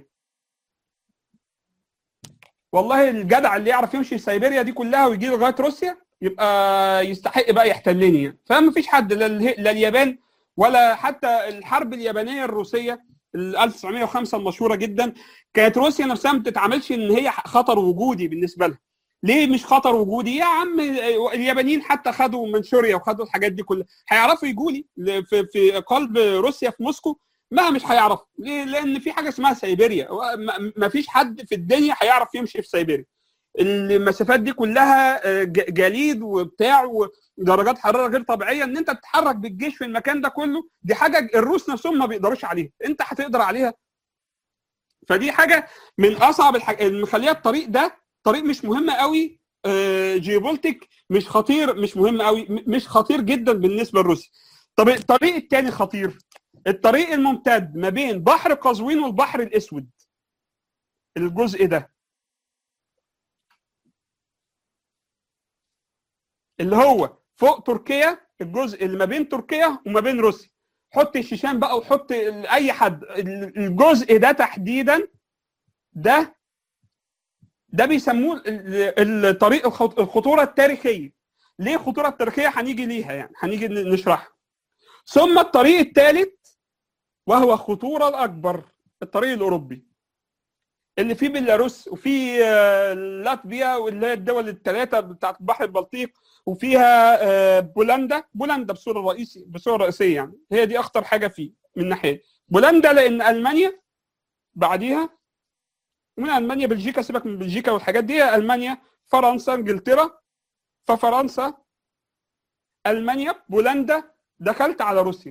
والله الجدع اللي يعرف يمشي سيبيريا دي كلها ويجي لغايه روسيا يبقى يستحق بقى يحتلني يعني فما فيش حد لا, لا اليابان ولا حتى الحرب اليابانيه الروسيه ال 1905 المشهوره جدا كانت روسيا نفسها ما بتتعاملش ان هي خطر وجودي بالنسبه لها ليه مش خطر وجودي يا عم اليابانيين حتى خدوا منشوريا وخدوا الحاجات دي كلها هيعرفوا يجوا لي في, في قلب روسيا في موسكو ما مش هيعرفوا ليه لان في حاجه اسمها سيبيريا ما فيش حد في الدنيا هيعرف يمشي في سيبيريا المسافات دي كلها جليد وبتاع ودرجات حراره غير طبيعيه ان انت تتحرك بالجيش في المكان ده كله دي حاجه الروس نفسهم ما بيقدروش عليها انت هتقدر عليها فدي حاجه من اصعب الحاجات اللي مخليها الطريق ده طريق مش مهم قوي جيوبولتيك مش خطير مش مهم قوي مش خطير جدا بالنسبه لروسيا طب الطريق الثاني خطير الطريق الممتد ما بين بحر قزوين والبحر الاسود الجزء ده اللي هو فوق تركيا الجزء اللي ما بين تركيا وما بين روسيا حط الشيشان بقى وحط اي حد الجزء ده تحديدا ده ده بيسموه الطريق الخطوره التاريخيه ليه الخطوره التاريخيه هنيجي ليها يعني هنيجي نشرحها ثم الطريق الثالث وهو الخطوره الاكبر الطريق الاوروبي اللي فيه بيلاروس وفي لاتفيا واللي هي الدول الثلاثه بتاعت البحر البلطيق وفيها بولندا بولندا بصوره رئيسي بصوره رئيسيه يعني هي دي اخطر حاجه فيه من ناحيه بولندا لان المانيا بعديها ومن المانيا بلجيكا سيبك من بلجيكا والحاجات دي المانيا فرنسا انجلترا ففرنسا المانيا بولندا دخلت على روسيا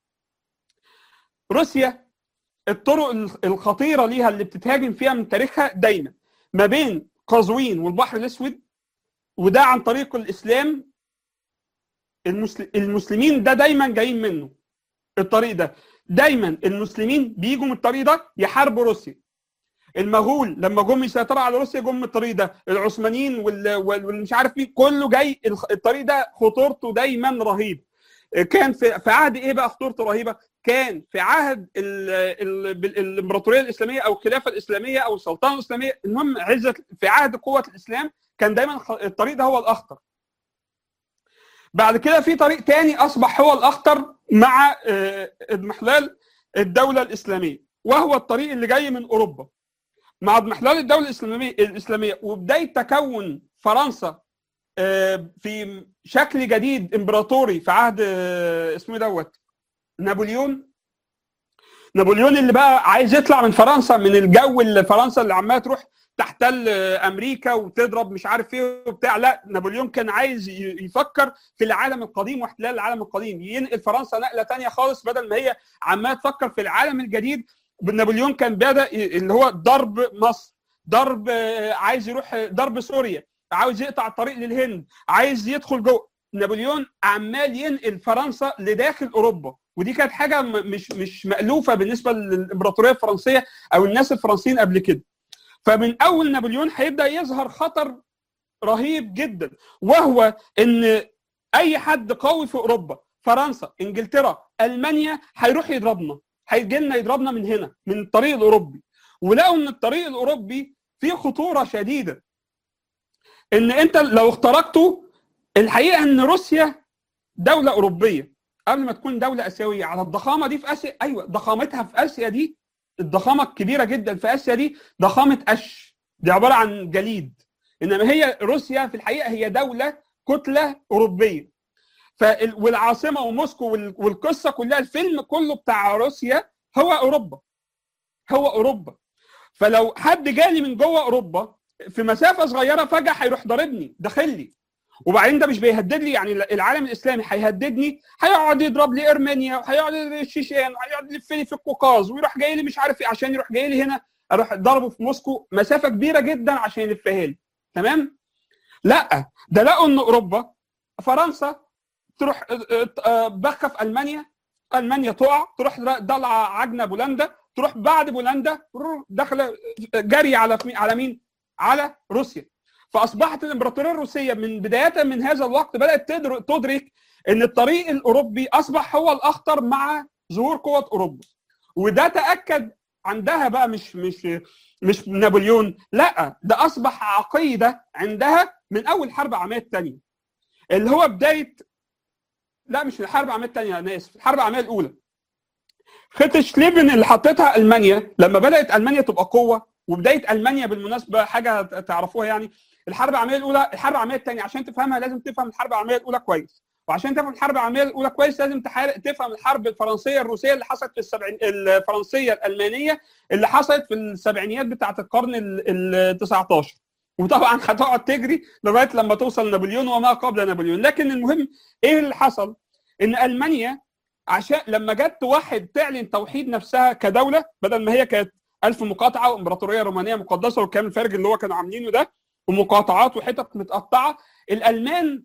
روسيا الطرق الخطيره ليها اللي بتتهاجم فيها من تاريخها دايما ما بين قزوين والبحر الاسود وده عن طريق الاسلام المسلمين ده دايما جايين منه الطريق ده دايما المسلمين بيجوا من الطريق ده يحاربوا روسيا المغول لما جم يسيطروا على روسيا جم من الطريق ده العثمانيين والمش عارف مين كله جاي الطريق ده خطورته دايما رهيب كان في في عهد ايه بقى خطورته رهيبه كان في عهد ال ال الامبراطوريه الاسلاميه او الخلافه الاسلاميه او السلطنه الاسلاميه المهم عزه في عهد قوه الاسلام كان دايما الطريق ده هو الاخطر بعد كده في طريق تاني اصبح هو الاخطر مع اضمحلال الدوله الاسلاميه وهو الطريق اللي جاي من اوروبا مع اضمحلال الدوله الاسلاميه الاسلاميه وبدايه تكون فرنسا في شكل جديد امبراطوري في عهد اسمه دوت نابليون نابليون اللي بقى عايز يطلع من فرنسا من الجو اللي فرنسا اللي عماله تروح تحتل امريكا وتضرب مش عارف ايه وبتاع لا نابليون كان عايز يفكر في العالم القديم واحتلال العالم القديم ينقل فرنسا نقله ثانيه خالص بدل ما هي عماله تفكر في العالم الجديد نابليون كان بدا اللي هو ضرب مصر ضرب عايز يروح ضرب سوريا عاوز يقطع الطريق للهند عايز يدخل جوه نابليون عمال ينقل فرنسا لداخل اوروبا ودي كانت حاجه مش مش مالوفه بالنسبه للامبراطوريه الفرنسيه او الناس الفرنسيين قبل كده فمن اول نابليون هيبدا يظهر خطر رهيب جدا وهو ان اي حد قوي في اوروبا فرنسا انجلترا المانيا هيروح يضربنا هيجي لنا يضربنا من هنا من الطريق الاوروبي ولقوا ان الطريق الاوروبي فيه خطوره شديده ان انت لو اخترقته الحقيقه ان روسيا دوله اوروبيه قبل ما تكون دوله اسيويه على الضخامه دي في اسيا ايوه ضخامتها في اسيا دي الضخامه الكبيره جدا في اسيا دي ضخامه قش دي عباره عن جليد انما هي روسيا في الحقيقه هي دوله كتله اوروبيه ف والعاصمه وموسكو والقصه كلها الفيلم كله بتاع روسيا هو اوروبا هو اوروبا فلو حد جالي من جوه اوروبا في مسافه صغيره فجاه هيروح ضاربني داخل لي وبعدين ده مش بيهدد لي يعني العالم الاسلامي هيهددني هيقعد يضرب لي ارمينيا وهيقعد الشيشان وهيقعد يلف لي في القوقاز ويروح جاي لي مش عارف ايه عشان يروح جاي لي هنا اروح ضربه في موسكو مسافه كبيره جدا عشان يلفها لي تمام لا ده لقوا ان اوروبا فرنسا تروح بخه في المانيا المانيا تقع تروح ضلع عجنه بولندا تروح بعد بولندا داخله جري على على مين؟ على روسيا فاصبحت الامبراطوريه الروسيه من بدايه من هذا الوقت بدات تدرك ان الطريق الاوروبي اصبح هو الاخطر مع ظهور قوه اوروبا وده تاكد عندها بقى مش مش مش نابليون لا ده اصبح عقيده عندها من اول الحرب العالميه الثانيه اللي هو بدايه لا مش الحرب العالميه الثانيه انا اسف الحرب العالميه الاولى خطه شليفن اللي حطتها المانيا لما بدات المانيا تبقى قوه وبدايه المانيا بالمناسبه حاجه تعرفوها يعني الحرب العالميه الاولى الحرب العالميه الثانيه عشان تفهمها لازم تفهم الحرب العالميه الاولى كويس وعشان تفهم الحرب العالميه الاولى كويس لازم تفهم الحرب الفرنسيه الروسيه اللي حصلت في السبعين الفرنسيه الالمانيه اللي حصلت في السبعينيات بتاعه القرن ال 19 وطبعا هتقعد تجري لغايه لما توصل نابليون وما قبل نابليون لكن المهم ايه اللي حصل ان المانيا عشان لما جت توحد تعلن توحيد نفسها كدوله بدل ما هي كانت ألف مقاطعه وامبراطوريه رومانيه مقدسه والكلام الفارغ اللي هو كانوا عاملينه ده ومقاطعات وحتت متقطعه الالمان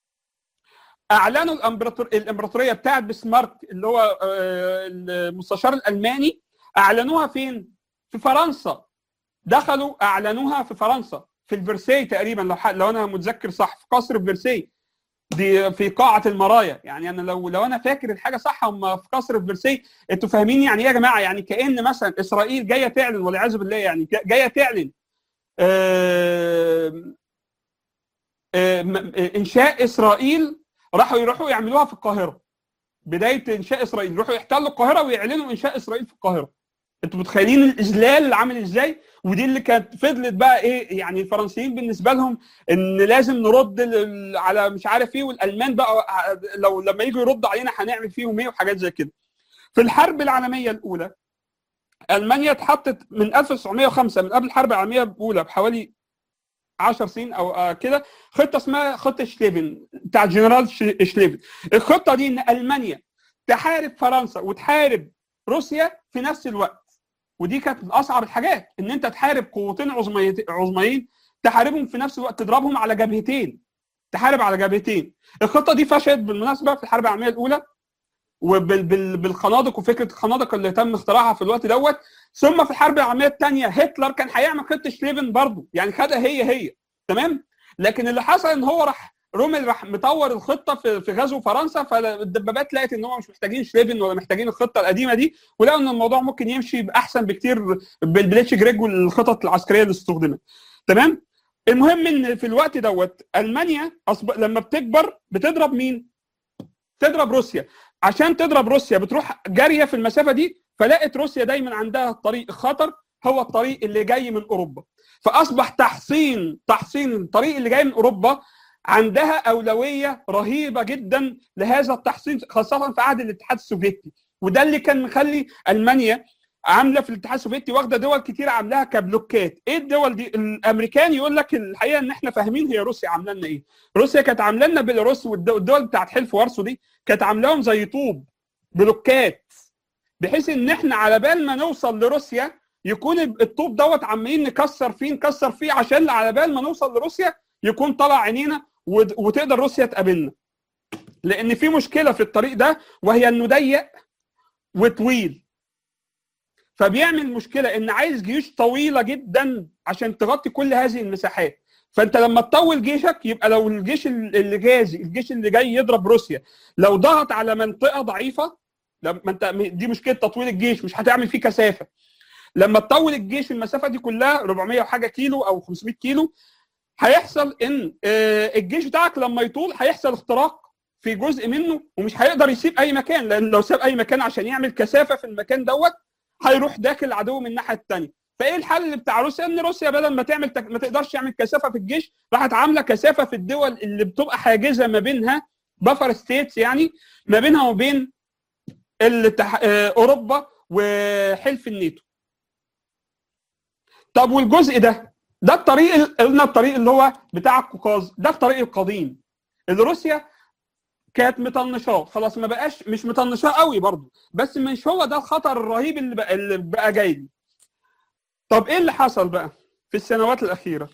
اعلنوا الامبراطور الامبراطوريه بتاعت بسمارك اللي هو المستشار الالماني اعلنوها فين؟ في فرنسا دخلوا اعلنوها في فرنسا في الفرسي تقريبا لو لو انا متذكر صح في قصر الفرسي دي في قاعه المرايا يعني انا لو لو انا فاكر الحاجه صح هم في قصر الفرسي انتوا فاهمين يعني ايه يا جماعه يعني كان مثلا اسرائيل جايه تعلن والعياذ بالله يعني جايه تعلن آه آه انشاء اسرائيل راحوا يروحوا يعملوها في القاهره بدايه انشاء اسرائيل يروحوا يحتلوا القاهره ويعلنوا انشاء اسرائيل في القاهره انتوا متخيلين الاذلال اللي عامل ازاي ودي اللي كانت فضلت بقى ايه يعني الفرنسيين بالنسبه لهم ان لازم نرد على مش عارف ايه والالمان بقى لو لما يجوا يردوا علينا هنعمل فيهم ايه وحاجات زي كده في الحرب العالميه الاولى المانيا اتحطت من 1905 من قبل الحرب العالميه الاولى بحوالي 10 سنين او كده خطه اسمها خطه شليفن بتاع جنرال شليفن الخطه دي ان المانيا تحارب فرنسا وتحارب روسيا في نفس الوقت ودي كانت من اصعب الحاجات ان انت تحارب قوتين عظميين تحاربهم في نفس الوقت تضربهم على جبهتين تحارب على جبهتين الخطه دي فشلت بالمناسبه في الحرب العالميه الاولى وبالخنادق وفكره الخنادق اللي تم اختراعها في الوقت دوت ثم في الحرب العالميه الثانيه هتلر كان هيعمل خطه شليفن برضه يعني خدها هي هي تمام لكن اللي حصل ان هو راح رومل راح مطور الخطه في في غزو فرنسا فالدبابات لقت ان هم مش محتاجين شليفن ولا محتاجين الخطه القديمه دي ولقوا ان الموضوع ممكن يمشي باحسن بكتير بالبليتش جريج والخطط العسكريه اللي استخدمت تمام المهم ان في الوقت دوت المانيا أصب... لما بتكبر بتضرب مين؟ تضرب روسيا عشان تضرب روسيا بتروح جاريه في المسافه دي فلقت روسيا دايما عندها الطريق الخطر هو الطريق اللي جاي من اوروبا فاصبح تحصين تحصين الطريق اللي جاي من اوروبا عندها اولويه رهيبه جدا لهذا التحصين خاصه في عهد الاتحاد السوفيتي وده اللي كان مخلي المانيا عامله في الاتحاد السوفيتي واخده دول كتير عاملاها كبلوكات ايه الدول دي الامريكان يقول لك الحقيقه ان احنا فاهمين هي روسيا عامله لنا ايه روسيا كانت عامله لنا بيلاروس والدول بتاعت حلف وارسو دي كانت عاملاهم زي طوب بلوكات بحيث ان احنا على بال ما نوصل لروسيا يكون الطوب دوت عمالين نكسر فيه نكسر فيه عشان على بال ما نوصل لروسيا يكون طلع عينينا وتقدر روسيا تقابلنا لان في مشكله في الطريق ده وهي انه ضيق وطويل فبيعمل مشكله ان عايز جيوش طويله جدا عشان تغطي كل هذه المساحات فانت لما تطول جيشك يبقى لو الجيش اللي جاي الجيش اللي جاي يضرب روسيا لو ضغط على منطقه ضعيفه لما انت دي مشكله تطويل الجيش مش هتعمل فيه كثافه لما تطول الجيش المسافه دي كلها 400 وحاجه كيلو او 500 كيلو هيحصل ان آه، الجيش بتاعك لما يطول هيحصل اختراق في جزء منه ومش هيقدر يسيب اي مكان لان لو ساب اي مكان عشان يعمل كثافه في المكان دوت هيروح داخل العدو من الناحيه الثانيه فايه الحل بتاع روسيا ان روسيا بدل ما تعمل تك... ما تقدرش تعمل كثافه في الجيش راحت عامله كثافه في الدول اللي بتبقى حاجزه ما بينها بفر ستيتس يعني ما بينها وبين الاتح... آه، اوروبا وحلف الناتو طب والجزء ده ده الطريق قلنا الطريق اللي هو بتاع القوقاز ده الطريق القديم اللي روسيا كانت مطنشاه خلاص ما بقاش مش مطنشاه قوي برضه بس مش هو ده الخطر الرهيب اللي بقى اللي بقى جاي لي طب ايه اللي حصل بقى في السنوات الاخيره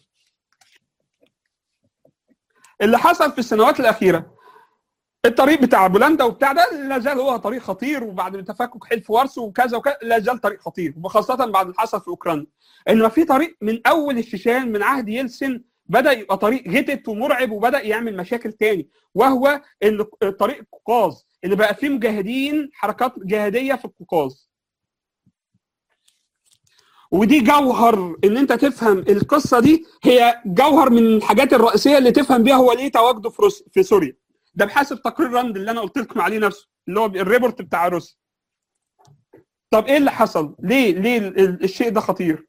اللي حصل في السنوات الاخيره الطريق بتاع بولندا وبتاع ده لا زال هو طريق خطير وبعد تفكك حلف وارسو وكذا وكذا لا زال طريق خطير وخاصه بعد اللي حصل في اوكرانيا انما في طريق من اول الشيشان من عهد يلسن بدا يبقى طريق غتت ومرعب وبدا يعمل مشاكل تاني وهو ان طريق القوقاز اللي بقى فيه مجاهدين حركات جهاديه في القوقاز ودي جوهر ان انت تفهم القصه دي هي جوهر من الحاجات الرئيسيه اللي تفهم بيها هو ليه تواجده في روس في سوريا ده بحسب تقرير راند اللي انا قلت لكم عليه نفسه اللي هو الريبورت بتاع روسيا طب ايه اللي حصل ليه ليه ال- الشيء ده خطير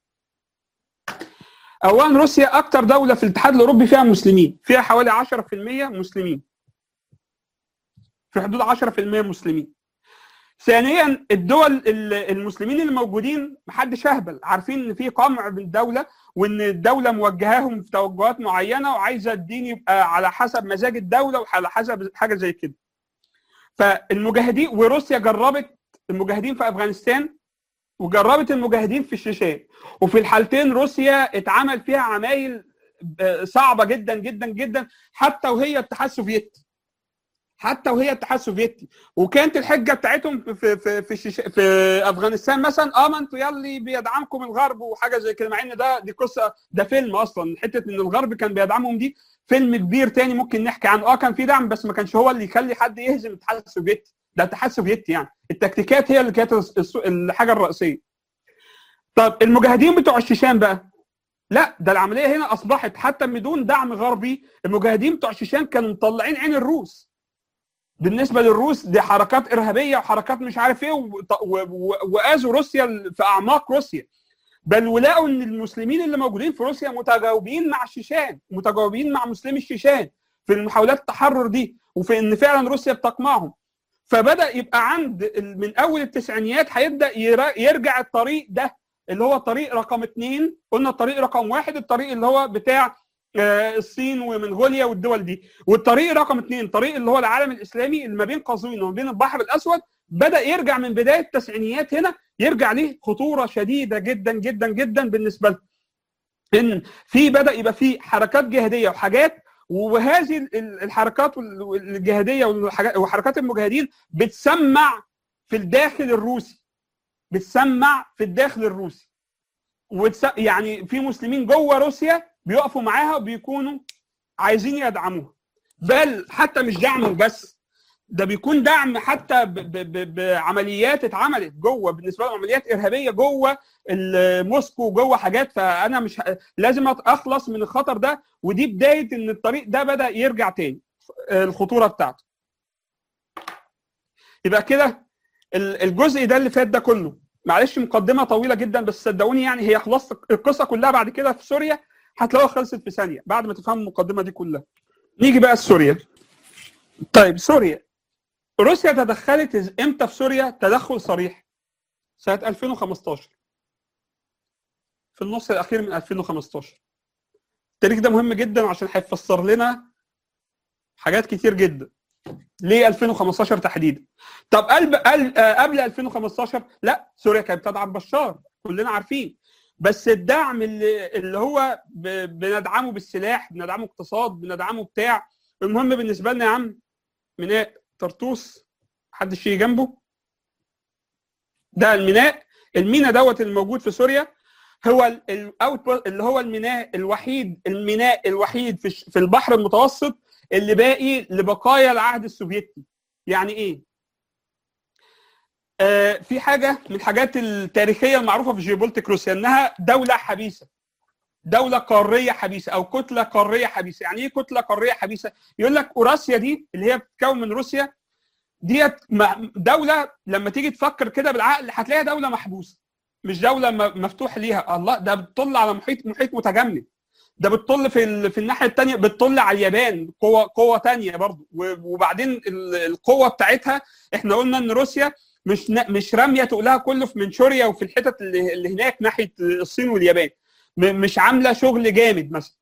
اولا روسيا اكتر دوله في الاتحاد الاوروبي فيها مسلمين فيها حوالي 10% مسلمين في حدود 10% مسلمين ثانيا الدول ال- المسلمين اللي موجودين محدش اهبل عارفين ان في قمع بالدوله وان الدوله موجهاهم في توجهات معينه وعايزه الدين يبقى على حسب مزاج الدوله وعلى حسب حاجه زي كده فالمجاهدين وروسيا جربت المجاهدين في افغانستان وجربت المجاهدين في الشيشان وفي الحالتين روسيا اتعمل فيها عمايل آه، صعبه جدا جدا جدا حتى وهي اتحاد سوفيتي حتى وهي اتحاد سوفيتي وكانت الحجه بتاعتهم في في في في, الشيش... في افغانستان مثلا اه ما انتوا يلي بيدعمكم الغرب وحاجه زي كده مع ان ده دي قصه ده فيلم اصلا حته ان الغرب كان بيدعمهم دي فيلم كبير تاني ممكن نحكي عنه اه كان في دعم بس ما كانش هو اللي يخلي حد يهزم الاتحاد السوفيتي ده اتحاد سوفيتي يعني التكتيكات هي اللي كانت الس- الحاجه الرئيسيه طب المجاهدين بتوع الشيشان بقى لا ده العمليه هنا اصبحت حتى بدون دعم غربي المجاهدين بتوع الشيشان كانوا مطلعين عين الروس بالنسبه للروس دي حركات ارهابيه وحركات مش عارف ايه وط- و- و- واذوا روسيا في اعماق روسيا بل ولقوا ان المسلمين اللي موجودين في روسيا متجاوبين مع الشيشان متجاوبين مع مسلمي الشيشان في المحاولات التحرر دي وفي ان فعلا روسيا بتقمعهم فبدا يبقى عند ال- من اول التسعينيات هيبدا يرا- يرجع الطريق ده اللي هو طريق رقم اثنين قلنا الطريق رقم واحد الطريق اللي هو بتاع آه، الصين ومنغوليا والدول دي والطريق رقم اثنين طريق اللي هو العالم الاسلامي اللي ما بين قزوين وما بين البحر الاسود بدا يرجع من بدايه التسعينيات هنا يرجع ليه خطوره شديده جدا جدا جدا بالنسبه له ان في بدا يبقى في حركات جهاديه وحاجات وهذه ال- ال- الحركات وال- الجهاديه والحاجات- وحركات المجاهدين بتسمع في الداخل الروسي بتسمع في الداخل الروسي وتس... يعني في مسلمين جوه روسيا بيقفوا معاها وبيكونوا عايزين يدعموها بل حتى مش دعم بس ده بيكون دعم حتى ب... ب... ب... بعمليات اتعملت جوه بالنسبه لهم عمليات ارهابيه جوه ال- موسكو جوه حاجات فانا مش ه- لازم اخلص من الخطر ده ودي بدايه ان الطريق ده بدا يرجع تاني الخطوره بتاعته يبقى كده ال- الجزء ده اللي فات ده كله معلش مقدمه طويله جدا بس صدقوني يعني هي خلاص القصه كلها بعد كده في سوريا هتلاقوها خلصت في ثانيه بعد ما تفهموا المقدمه دي كلها نيجي بقى لسوريا طيب سوريا روسيا تدخلت إز- امتى في سوريا تدخل صريح سنه 2015 في النص الاخير من 2015 التاريخ ده مهم جدا عشان هيفسر لنا حاجات كتير جدا ليه 2015 تحديدا طب قبل قبل آه، قبل 2015 لا سوريا كانت بتدعم بشار كلنا عارفين بس الدعم اللي اللي هو ب- بندعمه بالسلاح بندعمه اقتصاد بندعمه بتاع المهم بالنسبه لنا يا عم ميناء طرطوس محدش يجي جنبه ده الميناء الميناء دوت الموجود في سوريا هو ال- الاوت اللي هو الميناء الوحيد الميناء الوحيد في الش- في البحر المتوسط اللي باقي لبقايا العهد السوفيتي يعني ايه آه في حاجه من الحاجات التاريخيه المعروفه في جيوبولتيك روسيا انها دوله حبيسه دوله قاريه حبيسه او كتله قاريه حبيسه يعني ايه كتله قاريه حبيسه يقول لك اوراسيا دي اللي هي بتتكون من روسيا ديت دوله لما تيجي تفكر كده بالعقل هتلاقيها دوله محبوسه مش دوله مفتوح ليها الله ده بتطل على محيط محيط متجمد ده بتطل في ال... في الناحيه الثانيه بتطل على اليابان قوه قوه ثانيه برضه وبعدين القوه بتاعتها احنا قلنا ان روسيا مش ن... مش راميه تقولها كله في منشوريا وفي الحتت اللي, اللي هناك ناحيه الصين واليابان م... مش عامله شغل جامد مثلا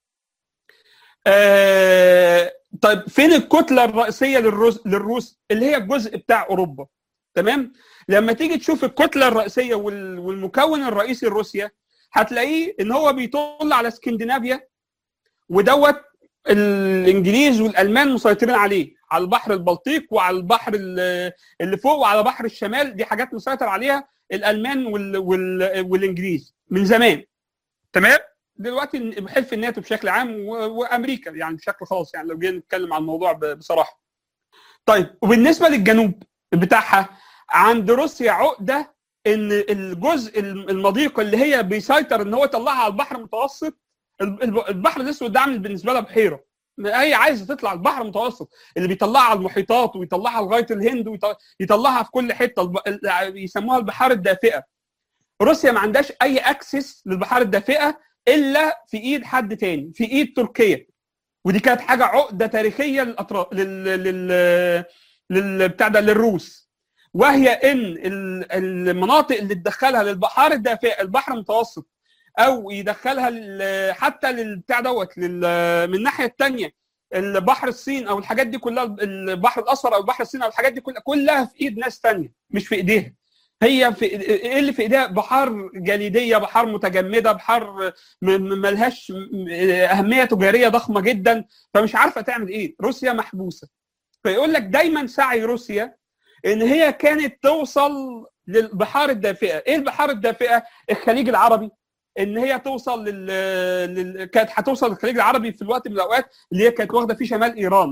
آه... طيب فين الكتله الرئيسيه للروس للروس اللي هي الجزء بتاع اوروبا تمام لما تيجي تشوف الكتله الرئيسيه وال... والمكون الرئيسي لروسيا هتلاقيه ان هو بيطل على اسكندنافيا ودوت الانجليز والالمان مسيطرين عليه على البحر البلطيق وعلى البحر اللي فوق وعلى بحر الشمال دي حاجات مسيطر عليها الالمان وال وال والانجليز من زمان تمام دلوقتي حلف الناتو بشكل عام وامريكا يعني بشكل خاص يعني لو جينا نتكلم عن الموضوع بصراحه طيب وبالنسبه للجنوب بتاعها عند روسيا عقده ان الجزء المضيق اللي هي بيسيطر ان هو يطلعها على البحر المتوسط البحر الاسود ده عامل بالنسبه لها بحيره هي عايزه تطلع البحر المتوسط اللي بيطلعها على المحيطات ويطلعها لغايه الهند ويطلعها في كل حته يسموها البحار الدافئه روسيا ما عندهاش اي اكسس للبحار الدافئه الا في ايد حد تاني في ايد تركيا ودي كانت حاجه عقده تاريخيه للاطراف لل لل لل بتاع ده للروس وهي ان المناطق اللي تدخلها للبحار الدافئه البحر المتوسط او يدخلها حتى للبتاع دوت من الناحيه الثانيه البحر الصين او الحاجات دي كلها البحر الاصفر او البحر الصين او الحاجات دي كلها كلها في ايد ناس ثانيه مش في ايديها هي في ايه اللي في ايديها بحار جليديه بحار متجمده بحار ملهاش اهميه تجاريه ضخمه جدا فمش عارفه تعمل ايه روسيا محبوسه فيقول لك دايما سعي روسيا ان هي كانت توصل للبحار الدافئه ايه البحار الدافئه الخليج العربي ان هي توصل لل... لل... كانت هتوصل للخليج العربي في الوقت من الاوقات اللي هي كانت واخده فيه شمال ايران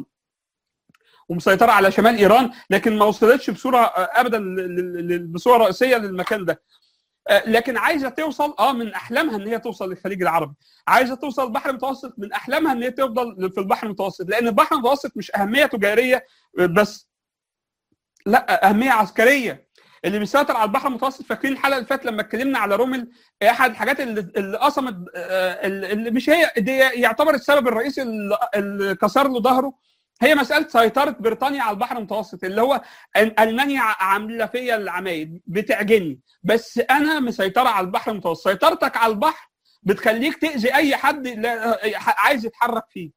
ومسيطره على شمال ايران لكن ما وصلتش بصوره ابدا بصوره رئيسيه للمكان ده لكن عايزه توصل اه من احلامها ان هي توصل للخليج العربي عايزه توصل البحر المتوسط من احلامها ان هي تفضل في البحر المتوسط لان البحر المتوسط مش اهميه تجاريه بس لا اهميه عسكريه اللي بيسيطر على البحر المتوسط فاكرين الحلقه اللي فاتت لما اتكلمنا على رومل احد الحاجات اللي, اللي قصمت اللي مش هي دي يعتبر السبب الرئيسي اللي كسر له ظهره هي مساله سيطره بريطانيا على البحر المتوسط اللي هو المانيا عامله فيا العمايل بتعجني بس انا مسيطره على البحر المتوسط سيطرتك على البحر بتخليك تاذي اي حد عايز يتحرك فيه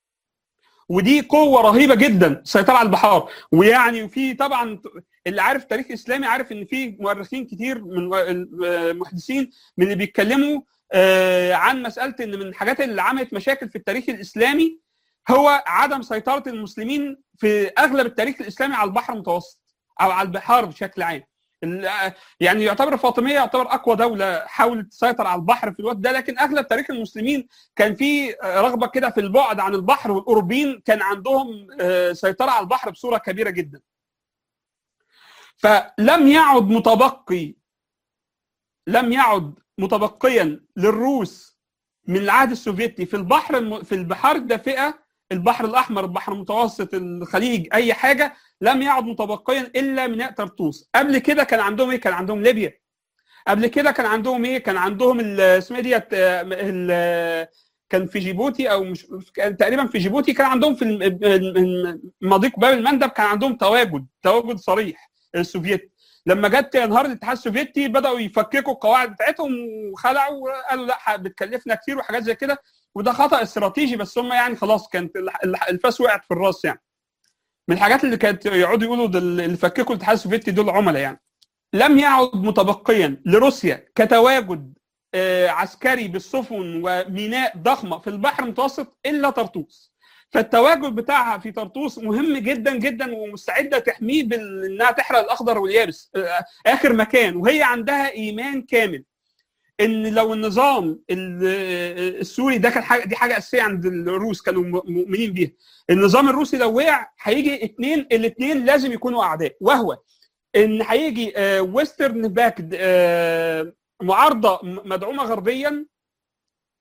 ودي قوه رهيبه جدا سيطره على البحار ويعني في طبعا اللي عارف تاريخ اسلامي عارف ان في مؤرخين كتير من المحدثين من اللي بيتكلموا عن مساله ان من الحاجات اللي عملت مشاكل في التاريخ الاسلامي هو عدم سيطره المسلمين في اغلب التاريخ الاسلامي على البحر المتوسط او على البحار بشكل عام يعني يعتبر الفاطميه يعتبر اقوى دوله حاولت تسيطر على البحر في الوقت ده لكن اغلب تاريخ المسلمين كان في رغبه كده في البعد عن البحر والاوروبيين كان عندهم سيطره على البحر بصوره كبيره جدا. فلم يعد متبقي لم يعد متبقيا للروس من العهد السوفيتي في البحر في البحار الدافئه البحر الاحمر البحر المتوسط الخليج اي حاجه لم يعد متبقيا الا ميناء طرطوس قبل كده كان عندهم ايه كان عندهم ليبيا قبل كده كان عندهم ايه كان عندهم اسمها ديت كان في جيبوتي او مش تقريبا في جيبوتي كان عندهم في مضيق باب المندب كان عندهم تواجد تواجد صريح السوفيتي لما جت انهار الاتحاد السوفيتي بداوا يفككوا القواعد بتاعتهم وخلعوا وقالوا لا بتكلفنا كتير وحاجات زي كده وده خطا استراتيجي بس هم يعني خلاص كانت الفاس وقعت في الراس يعني من الحاجات اللي كانت يقعدوا يقولوا اللي فككوا الاتحاد السوفيتي دول عملاء يعني لم يعد متبقيا لروسيا كتواجد عسكري بالسفن وميناء ضخمه في البحر المتوسط الا طرطوس فالتواجد بتاعها في طرطوس مهم جدا جدا ومستعده تحميه بانها تحرق الاخضر واليابس اخر مكان وهي عندها ايمان كامل ان لو النظام السوري ده كان حاجه دي حاجه اساسيه عند الروس كانوا مؤمنين بيها النظام الروسي لو وقع هيجي اثنين الاثنين لازم يكونوا اعداء وهو ان هيجي ويسترن باك معارضه مدعومه غربيا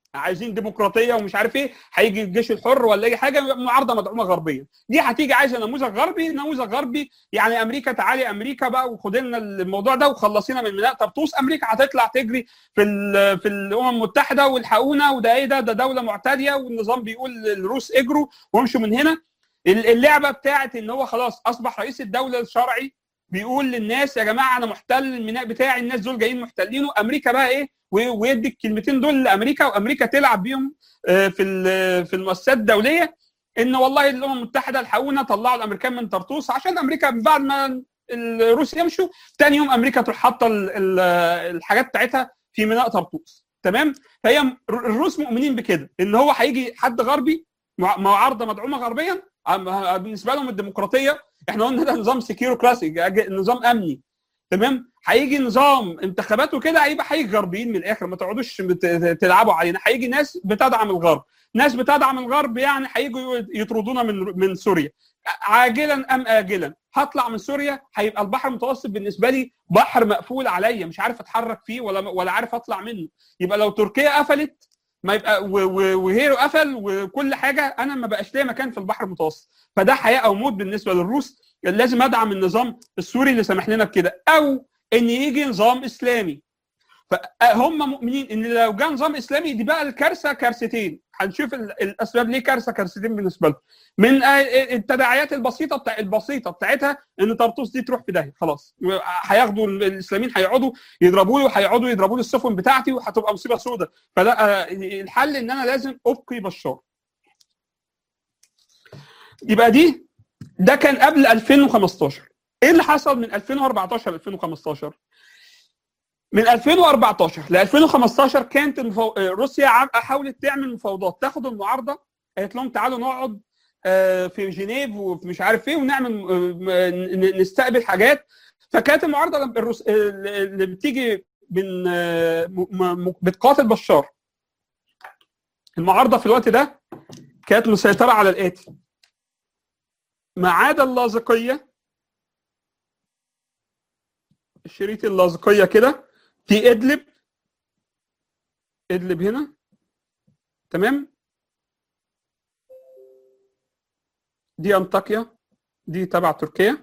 عايزين ديمقراطيه ومش عارف ايه هيجي الجيش الحر ولا اي حاجه معارضه مدعومه غربيا دي هتيجي عايزه نموذج غربي نموذج غربي يعني امريكا تعالي امريكا بقى وخد لنا الموضوع ده وخلصينا من ميناء طرطوس امريكا هتطلع تجري في في الامم المتحده والحقونا وده ايه ده ده دوله معتديه والنظام بيقول الروس اجروا وامشوا من هنا اللعبه بتاعت ان هو خلاص اصبح رئيس الدوله الشرعي بيقول للناس يا جماعه انا محتل الميناء بتاعي الناس دول جايين محتلينه امريكا بقى ايه ويدي الكلمتين دول لامريكا وامريكا تلعب بيهم في في المؤسسات الدوليه ان والله الامم المتحده الحقونا طلعوا الامريكان من طرطوس عشان امريكا بعد ما الروس يمشوا ثاني يوم امريكا تروح حاطه الحاجات بتاعتها في ميناء طرطوس تمام فهي الروس مؤمنين بكده ان هو هيجي حد غربي معارضه مدعومه غربيا بالنسبه لهم الديمقراطيه احنا قلنا ده نظام سكيوروكراسي نظام امني تمام هيجي نظام انتخاباته كده هيبقى هيجي غربيين من الاخر ما تقعدوش تلعبوا علينا هيجي ناس بتدعم الغرب ناس بتدعم الغرب يعني هيجوا يطردونا من من سوريا عاجلا ام اجلا هطلع من سوريا هيبقى البحر المتوسط بالنسبه لي بحر مقفول عليا مش عارف اتحرك فيه ولا ولا عارف اطلع منه يبقى لو تركيا قفلت ما يبقى وهيرو قفل وكل حاجه انا ما بقاش ليا مكان في البحر المتوسط فده حياه او موت بالنسبه للروس لازم ادعم النظام السوري اللي سمح لنا بكده او ان يجي نظام اسلامي فهم مؤمنين ان لو جاء نظام اسلامي دي بقى الكارثه كارثتين هنشوف الاسباب ليه كارثه كارثتين بالنسبه لهم من التداعيات البسيطه بتاع البسيطه بتاعتها ان طرطوس دي تروح في داهيه خلاص هياخدوا الاسلاميين هيقعدوا يضربوا لي وهيقعدوا يضربوا لي السفن بتاعتي وهتبقى مصيبه سوداء فده الحل ان انا لازم ابقي بشار يبقى دي ده كان قبل 2015 ايه اللي حصل من 2014 ل 2015 من 2014 ل 2015 كانت المفو... روسيا حاولت تعمل مفاوضات تاخد المعارضه قالت لهم تعالوا نقعد في جنيف وفي مش عارف ايه ونعمل نستقبل حاجات فكانت المعارضه الروس... اللي بتيجي من بتقاتل بشار المعارضه في الوقت ده كانت مسيطره على الاتي ما عدا اللاذقيه الشريط اللاذقيه كده في ادلب ادلب هنا تمام دي انطاكيا دي تبع تركيا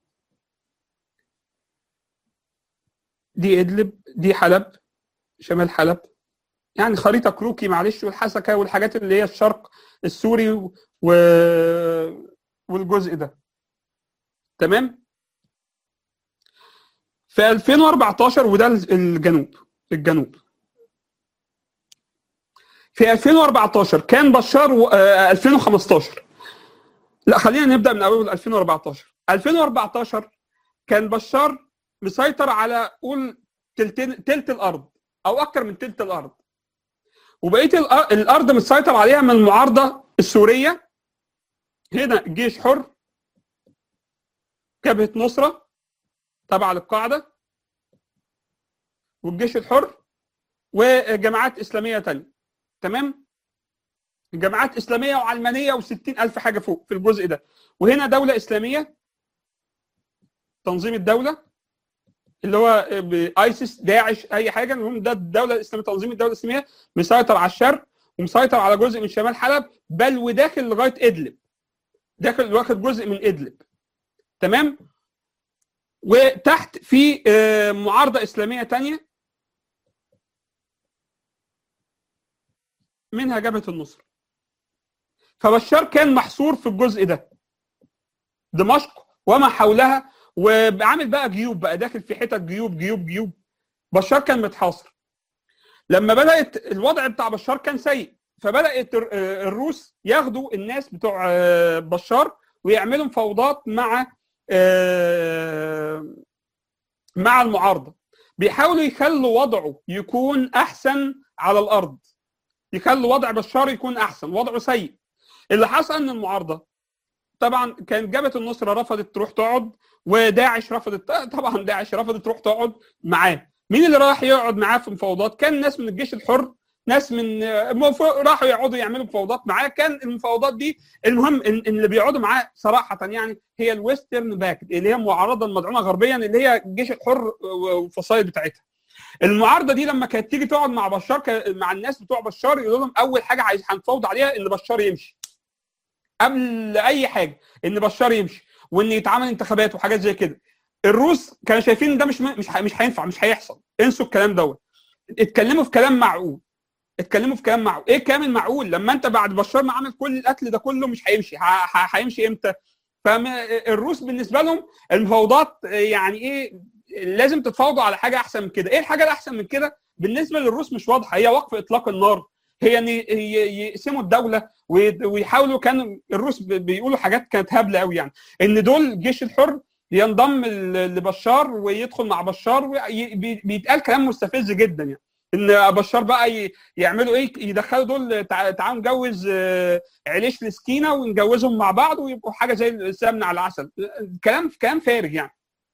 دي ادلب دي حلب شمال حلب يعني خريطه كروكي معلش والحسكه والحاجات اللي هي الشرق السوري و... والجزء ده تمام في 2014 وده الجنوب الجنوب في 2014 كان بشار و... آه 2015 لا خلينا نبدا من اول 2014 2014 كان بشار مسيطر على قول تلتين تلت الارض او اكثر من تلت الارض وبقيه الارض مسيطر عليها من المعارضه السوريه هنا جيش حر جبهه نصره تابعه للقاعده والجيش الحر وجماعات اسلاميه تانية تمام جماعات اسلاميه وعلمانيه و60 الف حاجه فوق في الجزء ده وهنا دوله اسلاميه تنظيم الدوله اللي هو ايسيس داعش اي حاجه المهم ده الدوله الاسلاميه تنظيم الدوله الاسلاميه مسيطر على الشرق ومسيطر على جزء من شمال حلب بل وداخل لغايه ادلب داخل واخد جزء من ادلب تمام وتحت في معارضه اسلاميه تانية منها جبهه النصر فبشار كان محصور في الجزء ده دمشق وما حولها وعامل بقى جيوب بقى داخل في حتت جيوب جيوب جيوب بشار كان متحاصر لما بدات الوضع بتاع بشار كان سيء فبدات الروس ياخدوا الناس بتوع بشار ويعملوا مفاوضات مع مع المعارضه بيحاولوا يخلوا وضعه يكون احسن على الارض يخلوا وضع بشار يكون احسن وضعه سيء اللي حصل ان المعارضه طبعا كان جبهه النصره رفضت تروح تقعد وداعش رفضت طبعا داعش رفضت تروح تقعد معاه مين اللي راح يقعد معاه في مفاوضات كان ناس من الجيش الحر ناس من راحوا يقعدوا يعملوا مفاوضات معاه كان المفاوضات دي المهم ان اللي بيقعدوا معاه صراحه يعني هي الويسترن باك اللي هي المعارضه المدعومه غربيا اللي هي الجيش الحر والفصائل بتاعتها المعارضه دي لما كانت تيجي تقعد مع بشار مع الناس بتوع بشار يقول لهم اول حاجه عايز هنفوض عليها ان بشار يمشي قبل اي حاجه ان بشار يمشي وان يتعمل انتخابات وحاجات زي كده الروس كانوا شايفين ان ده مش مش مش هينفع مش هيحصل انسوا الكلام دوت اتكلموا في كلام معقول اتكلموا في كلام معقول ايه الكلام المعقول لما انت بعد بشار ما عمل كل القتل ده كله مش هيمشي هيمشي امتى فالروس بالنسبه لهم المفاوضات يعني ايه لازم تتفاوضوا على حاجه احسن من كده ايه الحاجه الاحسن من كده بالنسبه للروس مش واضحه هي وقف اطلاق النار هي ان يقسموا الدوله ويحاولوا كان الروس بيقولوا حاجات كانت هبله قوي يعني ان دول الجيش الحر ينضم لبشار ويدخل مع بشار بيتقال كلام مستفز جدا يعني ان بشار بقى يعملوا ايه يدخلوا دول تعالوا نجوز عليش لسكينه ونجوزهم مع بعض ويبقوا حاجه زي السمن على العسل كلام كلام فارغ يعني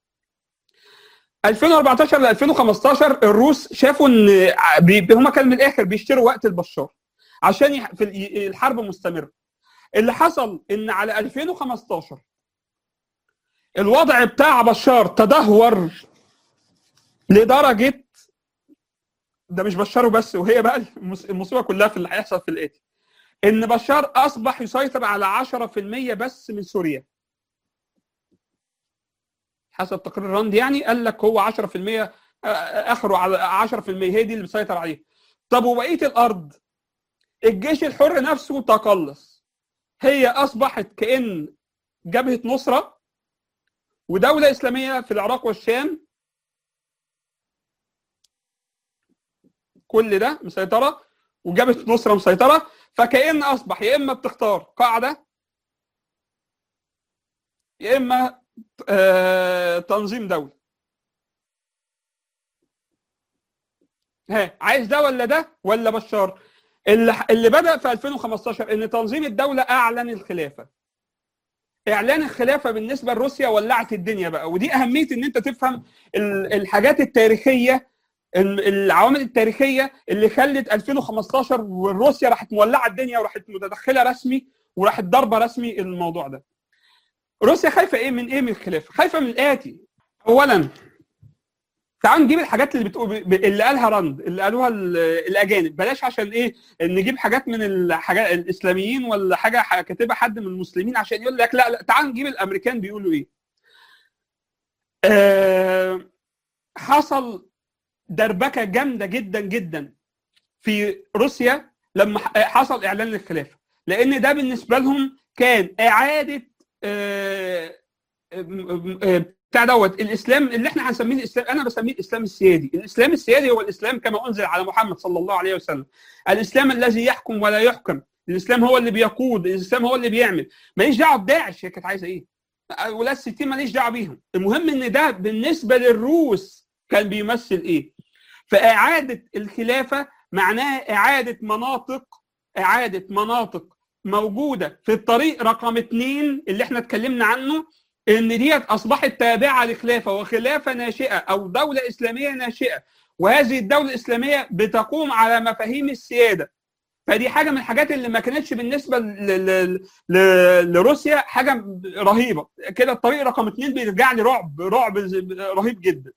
2014 ل 2015 الروس شافوا ان هم كانوا من الاخر بيشتروا وقت البشار عشان في الحرب مستمره اللي حصل ان على 2015 الوضع بتاع بشار تدهور لدرجه ده مش بشار بس وهي بقى المصيبه كلها في اللي هيحصل في الاتي ان بشار اصبح يسيطر على 10% بس من سوريا حسب تقرير راند يعني قال لك هو 10% اخره على 10% هي دي اللي مسيطر عليه طب وبقيه الارض الجيش الحر نفسه تقلص هي اصبحت كان جبهه نصره ودوله اسلاميه في العراق والشام كل ده مسيطره وجبهه نصره مسيطره فكأن اصبح يا اما بتختار قاعده يا اما آه تنظيم دوله ها عايز ده ولا ده ولا بشار اللي اللي بدا في 2015 ان تنظيم الدوله اعلن الخلافه اعلان الخلافه بالنسبه لروسيا ولعت الدنيا بقى ودي اهميه ان انت تفهم الحاجات التاريخيه العوامل التاريخيه اللي خلت 2015 وروسيا راحت مولعه الدنيا وراحت متدخله رسمي وراحت ضربه رسمي الموضوع ده. روسيا خايفه ايه من ايه من الخلافه؟ خايفه من الاتي. اولا تعالوا نجيب الحاجات اللي بتقول اللي قالها راند اللي قالوها الاجانب بلاش عشان ايه نجيب حاجات من الحاجات الاسلاميين ولا حاجه كاتبها حد من المسلمين عشان يقول لك لا لا تعالوا نجيب الامريكان بيقولوا ايه. أه حصل دربكه جامده جدا جدا في روسيا لما حصل اعلان الخلافه لان ده بالنسبه لهم كان اعاده بتاع دوت الاسلام اللي احنا هنسميه الاسلام انا بسميه الاسلام السيادي، الاسلام السيادي هو الاسلام كما انزل على محمد صلى الله عليه وسلم. الاسلام الذي يحكم ولا يحكم، الاسلام هو اللي بيقود، الاسلام هو اللي بيعمل، ماليش دعوه بداعش هي كانت عايزه ايه؟ ولا الستين ماليش دعوه بيهم، المهم ان ده بالنسبه للروس كان بيمثل ايه؟ فاعاده الخلافه معناها اعاده مناطق اعاده مناطق موجوده في الطريق رقم اثنين اللي احنا اتكلمنا عنه ان ديت اصبحت تابعه لخلافه وخلافه ناشئه او دوله اسلاميه ناشئه وهذه الدوله الاسلاميه بتقوم على مفاهيم السياده فدي حاجه من الحاجات اللي ما كانتش بالنسبه ل... ل... ل... لروسيا حاجه رهيبه كده الطريق رقم اثنين بيرجع لي رعب رعب رهيب جدا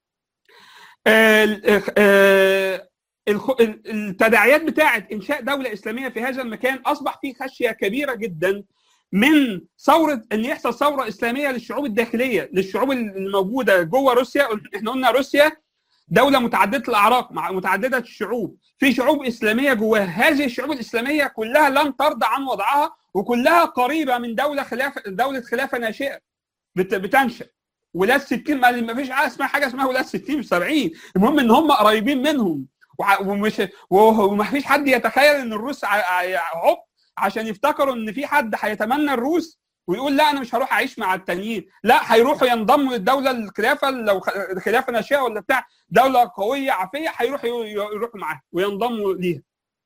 التداعيات بتاعه انشاء دوله اسلاميه في هذا المكان اصبح فيه خشيه كبيره جدا من ثوره ان يحصل ثوره اسلاميه للشعوب الداخليه للشعوب الموجوده جوه روسيا احنا قلنا روسيا دوله متعدده الاعراق متعدده الشعوب في شعوب اسلاميه جواها هذه الشعوب الاسلاميه كلها لن ترضى عن وضعها وكلها قريبه من دوله خلافه دوله خلافه ناشئه بتنشا ولاد 60 ما فيش اسمها حاجه اسمها ولاد 60 و 70 المهم ان هم قريبين منهم ومش وما فيش حد يتخيل ان الروس عبط عشان يفتكروا ان في حد هيتمنى الروس ويقول لا انا مش هروح اعيش مع التانيين لا هيروحوا ينضموا للدوله الخلافه لو خلافه ناشئه ولا بتاع دوله قويه عافيه هيروحوا يروحوا معاها وينضموا ليها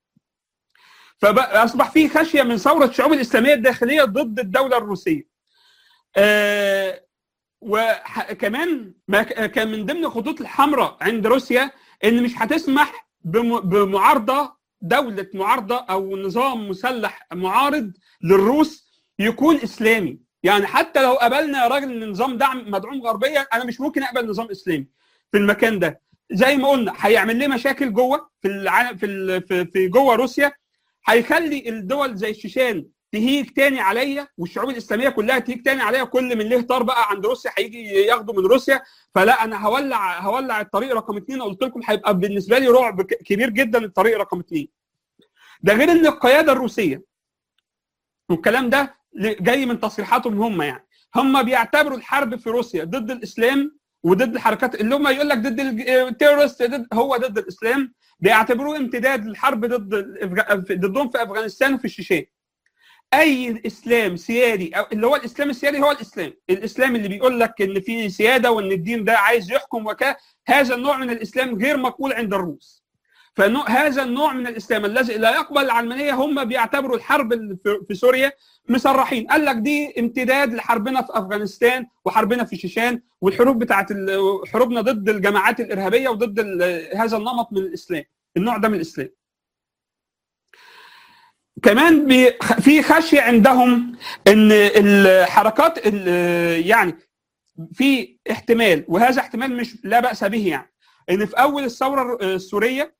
فاصبح في خشيه من ثوره الشعوب الاسلاميه الداخليه ضد الدوله الروسيه آه وكمان كان من ضمن الخطوط الحمراء عند روسيا ان مش هتسمح بمعارضه دوله معارضه او نظام مسلح معارض للروس يكون اسلامي يعني حتى لو قبلنا يا راجل ان النظام ده مدعوم غربيا انا مش ممكن اقبل نظام اسلامي في المكان ده زي ما قلنا هيعمل ليه مشاكل جوه في العالم في ال- في, في جوه روسيا هيخلي الدول زي الشيشان تهيج تاني عليا والشعوب الاسلاميه كلها تهيج تاني عليا كل من ليه طار بقى عند روسيا هيجي ياخده من روسيا فلا انا هولع هولع الطريق رقم اثنين قلت لكم هيبقى بالنسبه لي رعب ك- كبير جدا الطريق رقم اثنين ده غير ان القياده الروسيه والكلام ده ل- جاي من تصريحاتهم هم يعني هم بيعتبروا الحرب في روسيا ضد الاسلام وضد الحركات اللي هم يقول لك ضد التيرورست ضد هو ضد الاسلام بيعتبروه امتداد للحرب ضد الأفغ- ضدهم في افغانستان وفي الشيشان اي اسلام سيادي او اللي هو الاسلام السيادي هو الاسلام الاسلام اللي بيقول لك ان في سياده وان الدين ده عايز يحكم وكا هذا النوع من الاسلام غير مقبول عند الروس فهذا النوع من الاسلام الذي لا يقبل العلمانيه هم بيعتبروا الحرب اللي في- في سوريا مصرحين قال لك دي امتداد لحربنا في افغانستان وحربنا في الشيشان والحروب بتاعت ال- حروبنا ضد الجماعات الارهابيه وضد ال- هذا النمط من الاسلام النوع ده من الاسلام كمان بي- في خشيه عندهم ان الحركات ال- يعني في احتمال وهذا احتمال مش لا باس به يعني ان في اول الثوره السوريه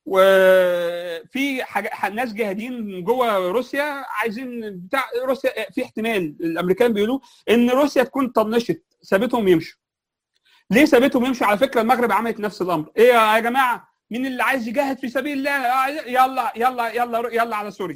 وفي حاجة ناس جاهدين جوه روسيا عايزين بتاع روسيا في احتمال الامريكان بيقولوا ان روسيا تكون طنشت سابتهم يمشوا ليه سابتهم يمشوا على فكره المغرب عملت نفس الامر ايه يا جماعه مين اللي عايز يجاهد في سبيل الله آه، يلا يلا يلا يلا على سوريا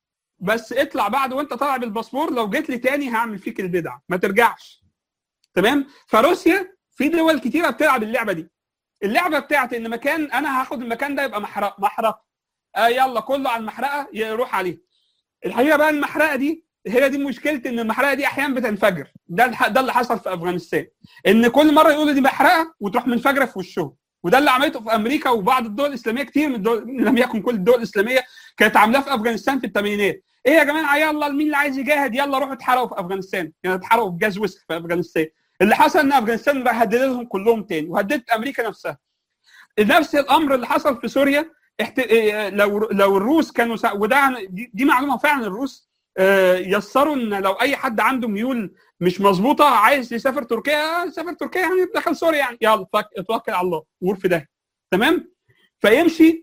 بس اطلع بعد وانت طالع بالباسبور لو جيت لي تاني هعمل فيك البدعه ما ترجعش تمام فروسيا في دول كتيره بتلعب اللعبه دي اللعبه بتاعت ان مكان انا هاخد المكان ده يبقى محرق محرقه آه يلا كله على المحرقه يروح عليه الحقيقه بقى المحرقه دي هي دي مشكله ان المحرقه دي احيانا بتنفجر ده الح- ده اللي حصل في افغانستان ان كل مره يقولوا دي محرقه وتروح منفجره في وشهم وده اللي عملته في امريكا وبعض الدول الاسلاميه كتير من الدول لم يكن كل الدول الاسلاميه كانت عاملاه في افغانستان في الثمانينات ايه يا جماعه يلا مين اللي عايز يجاهد يلا روحوا اتحرقوا في افغانستان يعني اتحرقوا بجاز وسخ في افغانستان اللي حصل ان افغانستان بقى هددت لهم كلهم تاني وهددت امريكا نفسها نفس الامر اللي حصل في سوريا احت... إيه، لو لو الروس كانوا سا... وده عن- دي, دي معلومه فعلا الروس آه، يسروا ان لو اي حد عنده ميول مش مظبوطه عايز يسافر تركيا يسافر تركيا يعني دخل سوريا يعني يلا فك... اتوكل على الله وقول في ده تمام فيمشي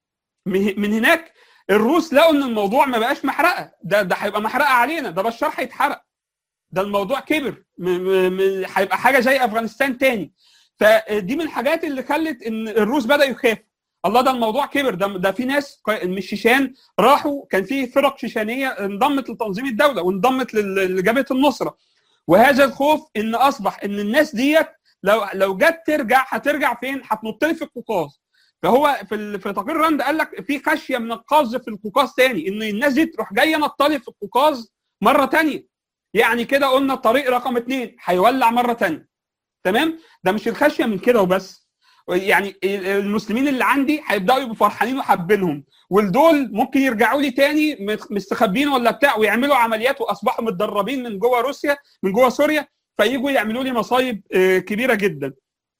من من هناك الروس لقوا ان الموضوع ما بقاش محرقه ده ده هيبقى محرقه علينا ده بشار هيتحرق ده الموضوع كبر م- م- م- هيبقى حاجه زي افغانستان تاني فدي من الحاجات اللي خلت ان الروس بداوا يخافوا الله ده الموضوع كبر ده ده في ناس ق- من الشيشان راحوا كان في فرق شيشانيه انضمت لتنظيم الدوله وانضمت لل- لجبهه النصره وهذا الخوف ان اصبح ان الناس ديت لو لو جت ترجع هترجع فين؟ هتنط لي في القوقاز فهو في ال- في تقرير راند قال لك في خشيه من القفز في القوقاز تاني ان الناس دي تروح جايه نطلي في القوقاز مره تانيه يعني كده قلنا الطريق رقم اثنين هيولع مره تانيه تمام ده مش الخشيه من كده وبس يعني المسلمين اللي عندي هيبداوا يبقوا فرحانين وحابينهم والدول ممكن يرجعوا لي تاني مت- مستخبين ولا بتاع ويعملوا عمليات واصبحوا متدربين من جوه روسيا من جوه سوريا فييجوا يعملوا لي مصايب آه، كبيره جدا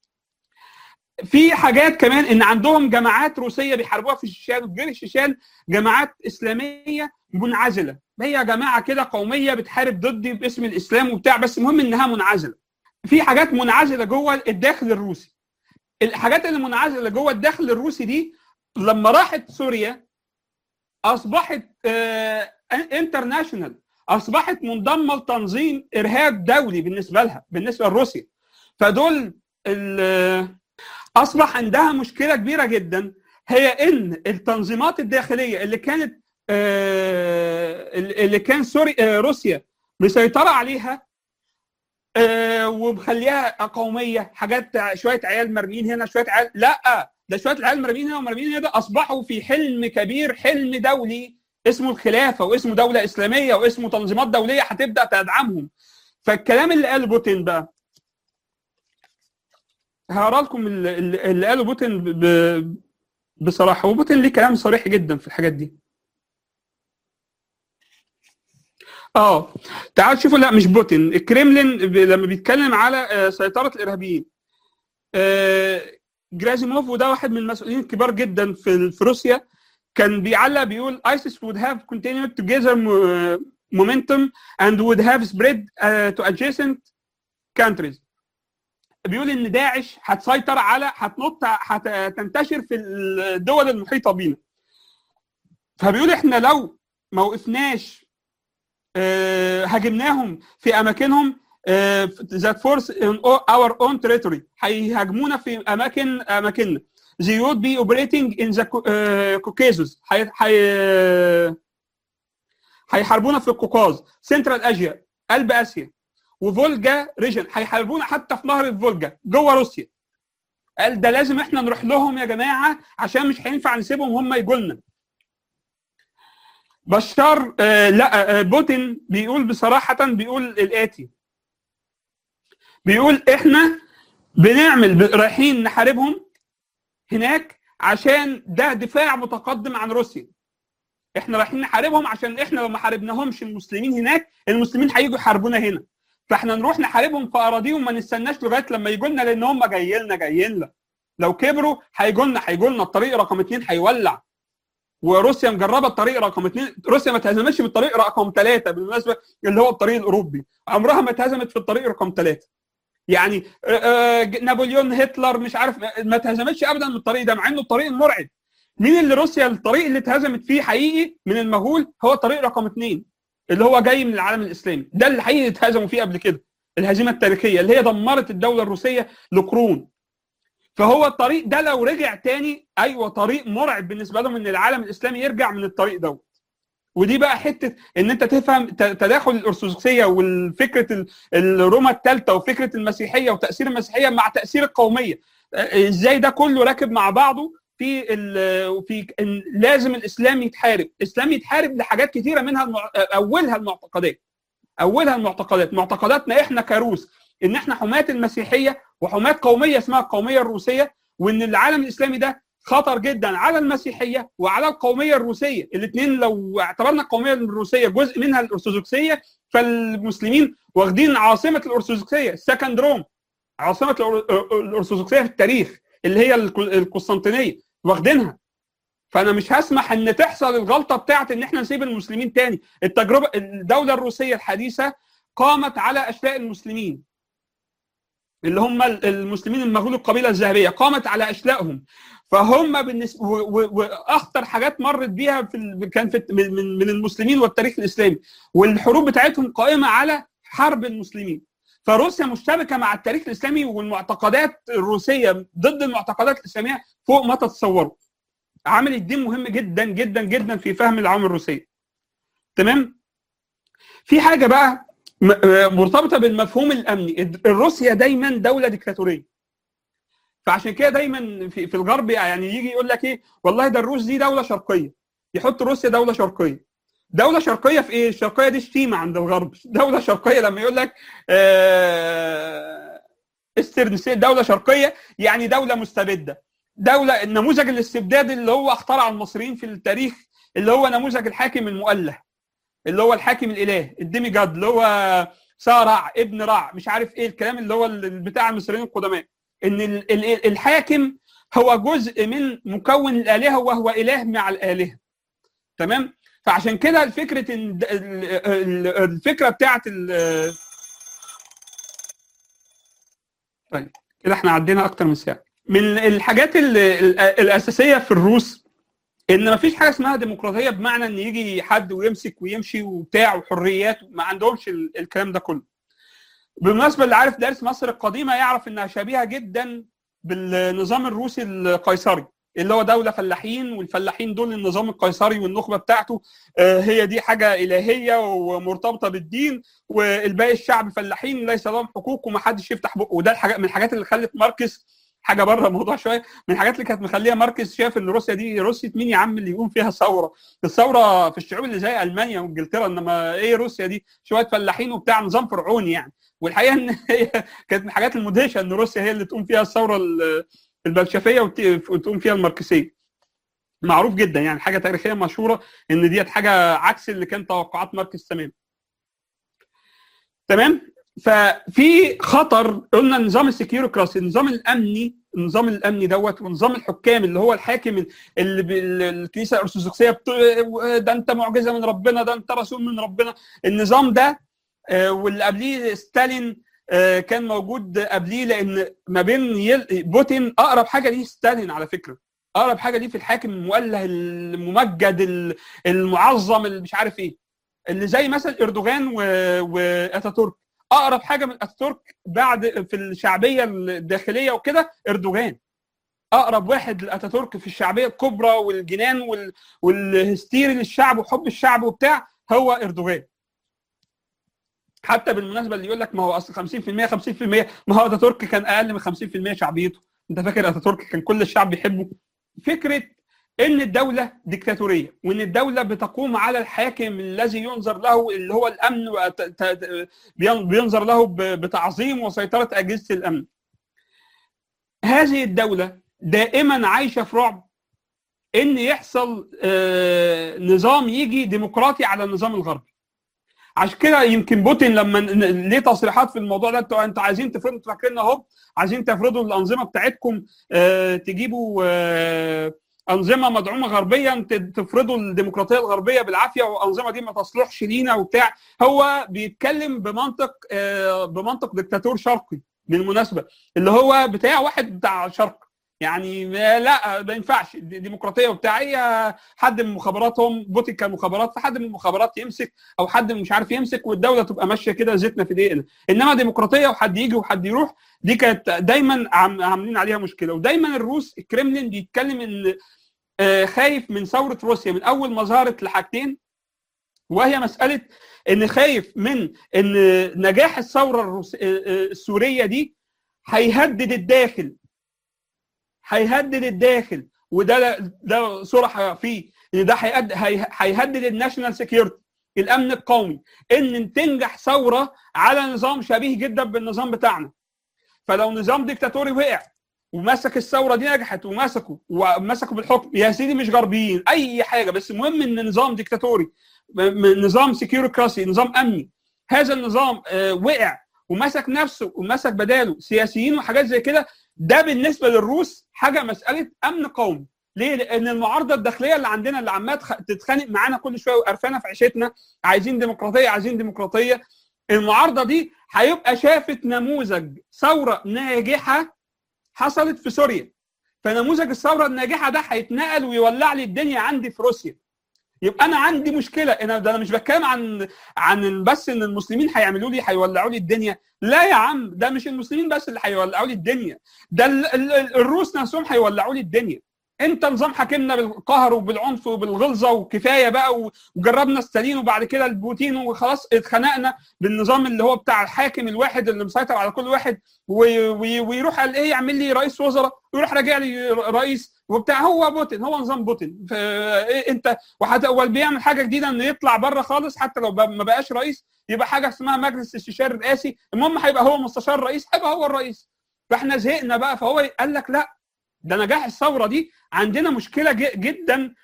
في حاجات كمان ان عندهم جماعات روسيه بيحاربوها في الشيشان وغير الشيشان جماعات اسلاميه منعزله هي جماعه كده قوميه بتحارب ضدي باسم الاسلام وبتاع بس المهم انها منعزله في حاجات منعزله جوه الداخل الروسي الحاجات اللي منعزله جوه الداخل الروسي دي لما راحت سوريا اصبحت انترناشونال اصبحت منضمه لتنظيم ارهاب دولي بالنسبه لها بالنسبه لروسيا فدول ال- اصبح عندها مشكله كبيره جدا هي ان التنظيمات الداخليه اللي كانت آه، اللي كان سوري آه، روسيا مسيطره عليها آه، ومخليها قوميه حاجات شويه عيال مرميين هنا شويه عيال لا ده شويه العيال مرميين هنا ومرميين هنا ده اصبحوا في حلم كبير حلم دولي اسمه الخلافه واسمه دوله اسلاميه واسمه تنظيمات دوليه هتبدا تدعمهم فالكلام اللي قاله بوتين بقى هقرا لكم اللي اللي قاله بوتين ب- ب- بصراحه وبوتين ليه كلام صريح جدا في الحاجات دي اه تعال شوفوا لا مش بوتين الكريملين ب- لما بيتكلم على آه، سيطره الارهابيين آه، جرازيموف وده واحد من المسؤولين الكبار جدا في في روسيا كان بيعلق بيقول ISIS would have continued to gather mo- momentum and would have spread uh, to adjacent countries بيقول ان داعش هتسيطر على هتنط هتنتشر في الدول المحيطه بينا فبيقول احنا لو ما وقفناش آه، هاجمناهم في اماكنهم ذات فورس ان اور اون تريتوري هيهاجمونا في اماكن اماكننا they would be operating in the uh, Caucasus هي- هي- هيحاربونا في القوقاز سنترال اسيا قلب اسيا وفولجا ريجن هيحاربونا حتى في نهر الفولجا جوه روسيا قال ده لازم احنا نروح لهم يا جماعه عشان مش هينفع نسيبهم هم يجوا لنا بشار آه لا آه بوتين بيقول بصراحه بيقول الاتي بيقول احنا بنعمل ب- رايحين نحاربهم هناك عشان ده دفاع متقدم عن روسيا احنا رايحين نحاربهم عشان احنا لو ما حاربناهمش المسلمين هناك المسلمين هيجوا يحاربونا هنا فاحنا نروح نحاربهم في اراضيهم ما نستناش لغايه لما يجوا لنا لان هم جايين لنا جايين لنا لو كبروا هيجوا لنا هيجوا لنا الطريق رقم اثنين هيولع وروسيا مجربه الطريق رقم اثنين روسيا ما اتهزمتش بالطريق رقم ثلاثه بالمناسبه اللي هو الطريق الاوروبي عمرها ما اتهزمت في الطريق رقم ثلاثه يعني آه، آه، نابليون هتلر مش عارف ما اتهزمتش ابدا من الطريق ده مع انه الطريق المرعب مين اللي روسيا الطريق اللي اتهزمت فيه حقيقي من المجهول هو الطريق رقم اثنين اللي هو جاي من العالم الاسلامي ده اللي حقيقي اتهزموا فيه قبل كده الهزيمه التاريخيه اللي هي دمرت الدوله الروسيه لقرون فهو الطريق ده لو رجع تاني ايوه طريق مرعب بالنسبه لهم ان العالم الاسلامي يرجع من الطريق دوت ودي بقى حته ان انت تفهم ت- تداخل الارثوذكسيه والفكره ال- الروما الثالثه وفكره المسيحيه وتاثير المسيحيه مع تاثير القوميه آه، ازاي ده كله راكب مع بعضه في ال- في إن لازم الاسلام يتحارب، الاسلام يتحارب لحاجات كثيره منها المع... اولها المعتقدات. اولها المعتقدات، معتقداتنا احنا كروس ان احنا حماة المسيحيه وحماة قوميه اسمها القوميه الروسيه وان العالم الاسلامي ده خطر جدا على المسيحيه وعلى القوميه الروسيه، الاثنين لو اعتبرنا القوميه الروسيه جزء منها الارثوذكسيه فالمسلمين واخدين عاصمه الارثوذكسيه سكند روم عاصمه الأر- الارثوذكسيه في التاريخ اللي هي الق- القسطنطينيه واخدينها فانا مش هسمح ان تحصل الغلطه بتاعت ان احنا نسيب المسلمين تاني التجربه الدوله الروسيه الحديثه قامت على اشلاء المسلمين اللي هم المسلمين المغول القبيله الذهبيه قامت على اشلائهم فهم بالنسبه و- و- واخطر حاجات مرت بيها في ال... كان في من من- من المسلمين والتاريخ الاسلامي والحروب بتاعتهم قائمه على حرب المسلمين فروسيا مشتبكه مع التاريخ الاسلامي والمعتقدات الروسيه ضد المعتقدات الاسلاميه فوق ما تتصوروا عامل الدين مهم جدا جدا جدا في فهم العوامل الروسيه تمام في حاجه بقى م- مرتبطه بالمفهوم الامني روسيا دايما دوله ديكتاتوريه فعشان كده دايما في, في الغرب يعني يجي يقول لك ايه والله ده الروس دي دوله شرقيه يحط روسيا دوله شرقيه دوله شرقيه في ايه الشرقيه دي شتيمه عند الغرب دوله شرقيه لما يقول لك آه استرن دوله شرقيه يعني دوله مستبده دوله النموذج الاستبداد اللي هو اخترعه المصريين في التاريخ اللي هو نموذج الحاكم المؤله اللي هو الحاكم الاله الديمي جاد اللي هو سارع ابن رع مش عارف ايه الكلام اللي هو ال- بتاع المصريين القدماء ان ال- ال- الحاكم هو جزء من مكون الالهه وهو اله مع الالهه تمام فعشان كده فكره ان د- ال- ال- الفكره بتاعت ال- طيب كده احنا عدينا اكتر من ساعه من الحاجات ال- ال- الاساسيه في الروس ان ما فيش حاجه اسمها ديمقراطيه بمعنى ان يجي حد ويمسك ويمشي وبتاع وحريات ما عندهمش ال- الكلام ده كله بالمناسبه اللي عارف دارس مصر القديمه يعرف انها شبيهه جدا بالنظام الروسي القيصري اللي هو دوله فلاحين والفلاحين دول النظام القيصري والنخبه بتاعته آه، هي دي حاجه الهيه ومرتبطه بالدين والباقي الشعب فلاحين ليس لهم حقوق ومحدش يفتح بقه وده الحاجات من الحاجات اللي خلت ماركس حاجه بره الموضوع شويه من الحاجات اللي كانت مخليه ماركس شايف ان روسيا دي روسيا مين يا عم اللي يقوم فيها ثوره الثوره في الشعوب اللي زي المانيا وانجلترا انما ايه روسيا دي شويه فلاحين وبتاع نظام فرعوني يعني والحقيقه ان هي كانت من الحاجات المدهشه ان روسيا هي اللي تقوم فيها الثوره ال- البلشفيه وت- وتقوم فيها الماركسيه معروف جدا يعني حاجه تاريخيه مشهوره ان ديت حاجه عكس اللي كان توقعات ماركس تمام تمام ففي خطر قلنا نظام السكيوروكراسي النظام الامني النظام الامني دوت ونظام الحكام اللي هو الحاكم اللي ب- الكنيسه الارثوذكسيه بت- ده انت معجزه من ربنا ده انت رسول من ربنا النظام ده آه، واللي قبليه ستالين آه، كان موجود قبليه لان ما بين يل... بوتين اقرب حاجه ليه ستالين على فكره اقرب حاجه ليه في الحاكم المؤله الممجد ال- المعظم اللي مش عارف ايه اللي زي مثلا اردوغان و... واتاتورك اقرب حاجه من اتاتورك بعد في الشعبيه الداخليه وكده اردوغان اقرب واحد لاتاتورك في الشعبيه الكبرى والجنان وال... والهستيري للشعب وحب الشعب وبتاع هو اردوغان حتى بالمناسبه اللي يقول لك ما هو اصل 50% 50% ما هو اتاتورك كان اقل من 50% شعبيته انت فاكر اتاتورك كان كل الشعب بيحبه فكره ان الدوله ديكتاتوريه وان الدوله بتقوم على الحاكم الذي ينظر له اللي هو الامن وت- ت- بين- بينظر له ب- بتعظيم وسيطره اجهزه الامن هذه الدوله دائما عايشه في رعب ان يحصل آه، نظام يجي ديمقراطي على النظام الغربي عشان كده يمكن بوتين لما ن- ن- ليه تصريحات في الموضوع ده انتوا انتوا عايزين تفرضوا انتوا فاكرين اهو عايزين تفرضوا الانظمه بتاعتكم آه، تجيبوا آه، انظمه مدعومه غربيا ت- تفرضوا الديمقراطيه الغربيه بالعافيه والانظمه دي ما تصلحش لينا وبتاع هو بيتكلم بمنطق آه، بمنطق دكتاتور شرقي بالمناسبه اللي هو بتاع واحد بتاع شرق يعني ما- لا ما ينفعش دي- ديمقراطيه وبتاع هي حد من مخابراتهم بوتين كان مخابرات فحد من المخابرات يمسك او حد مش عارف يمسك والدوله تبقى ماشيه كده زيتنا في دقيقنا انما ديمقراطيه وحد يجي وحد يروح دي كانت دايما عم- عاملين عليها مشكله ودايما الروس الكريملين بيتكلم ان آه، خايف من ثوره روسيا من اول ما ظهرت لحاجتين وهي مساله ان خايف من ان نجاح الثوره الروس... آه، آه، السوريه دي هيهدد الداخل هيهدد الداخل وده ده صرح فيه ان ده هيهد- هي- هيهدد الناشونال سكيورتي الامن القومي ان تنجح ثوره على نظام شبيه جدا بالنظام بتاعنا فلو نظام ديكتاتوري وقع ومسك الثوره دي نجحت ومسكوا ومسكوا بالحكم يا سيدي مش غربيين اي حاجه بس المهم ان نظام ديكتاتوري م- م- نظام سكيوركراسي نظام امني هذا النظام آه، وقع ومسك نفسه ومسك بداله سياسيين وحاجات زي كده ده بالنسبه للروس حاجه مساله امن قومي ليه؟ لان المعارضه الداخليه اللي عندنا اللي عماله تخ- تتخانق معانا كل شويه وقرفانه في عيشتنا عايزين ديمقراطيه عايزين ديمقراطيه المعارضه دي هيبقى شافت نموذج ثوره ناجحه حصلت في سوريا فنموذج الثوره الناجحه ده هيتنقل ويولع لي الدنيا عندي في روسيا يبقى انا عندي مشكله انا ده انا مش بتكلم عن عن بس ان المسلمين هيعملوا لي هيولعوا لي الدنيا لا يا عم ده مش المسلمين بس اللي هيولعوا لي الدنيا ده ال- ال- ال- الروس نفسهم هيولعوا لي الدنيا انت نظام حاكمنا بالقهر وبالعنف وبالغلظه وكفايه بقى و- وجربنا ستالين وبعد كده البوتين وخلاص اتخنقنا بالنظام اللي هو بتاع الحاكم الواحد اللي مسيطر على كل واحد وي- وي- ويروح قال ايه يعمل لي رئيس وزراء ويروح راجع لي رئيس وبتاع هو بوتين هو نظام بوتين إيه انت وحتى هو بيعمل حاجه جديده انه يطلع بره خالص حتى لو بقى- ما بقاش رئيس يبقى حاجه اسمها مجلس استشاري رئاسي المهم هيبقى هو مستشار رئيس هيبقى هو الرئيس فاحنا زهقنا بقى فهو قال لك لا ده نجاح الثوره دي عندنا مشكله ج- جدا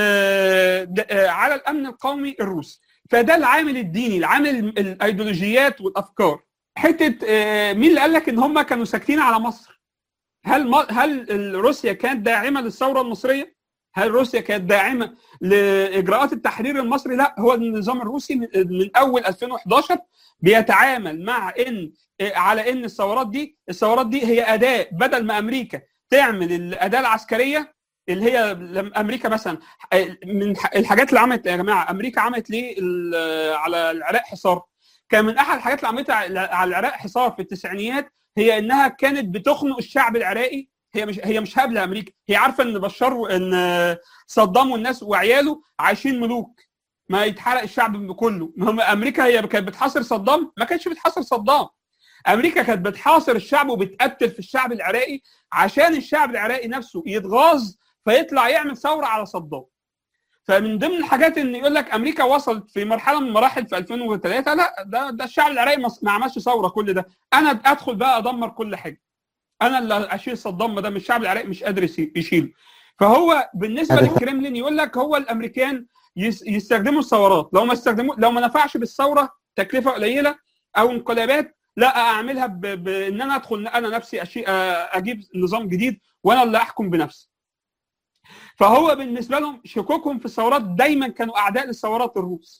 آه، د- آه، على الامن القومي الروسي فده العامل الديني العامل ال- الايديولوجيات والافكار حته آه، مين اللي قال لك ان هم كانوا ساكتين على مصر هل م- هل ال- روسيا كانت داعمه للثوره المصريه هل روسيا كانت داعمه لاجراءات التحرير المصري لا هو النظام الروسي من من اول 2011 بيتعامل مع ان آه، على ان الثورات دي الثورات دي هي اداه بدل ما امريكا تعمل الاداه العسكريه اللي هي لما امريكا مثلا من ح- الحاجات اللي عملت يا جماعه امريكا عملت ليه ال- على العراق حصار كان من احد الحاجات اللي عملتها على- على العراق حصار في التسعينيات هي انها كانت بتخنق الشعب العراقي هي مش هي مش هابله امريكا هي عارفه ان بشار و- ان صدام والناس وعياله عايشين ملوك ما يتحرق الشعب كله ما هم امريكا هي كانت بتحاصر صدام ما كانتش بتحاصر صدام امريكا كانت بتحاصر الشعب وبتقتل في الشعب العراقي عشان الشعب العراقي نفسه يتغاظ فيطلع يعمل ثوره على صدام فمن ضمن الحاجات ان يقول لك امريكا وصلت في مرحله من المراحل في 2003 لا ده ده الشعب العراقي ما ما عملش ثوره كل ده انا ادخل بقى ادمر كل حاجه انا اللي اشيل صدام ما دام الشعب العراقي مش قادر يسي- يشيله فهو بالنسبه هذا- للكريملين يقول لك هو الامريكان يس- يستخدموا الثورات لو ما استخدموا لو ما نفعش بالثوره تكلفه قليله او انقلابات لا اعملها ب... بان انا ادخل انا نفسي أشي... اجيب نظام جديد وانا اللي احكم بنفسي فهو بالنسبه لهم شكوكهم في الثورات دايما كانوا اعداء للثورات الروس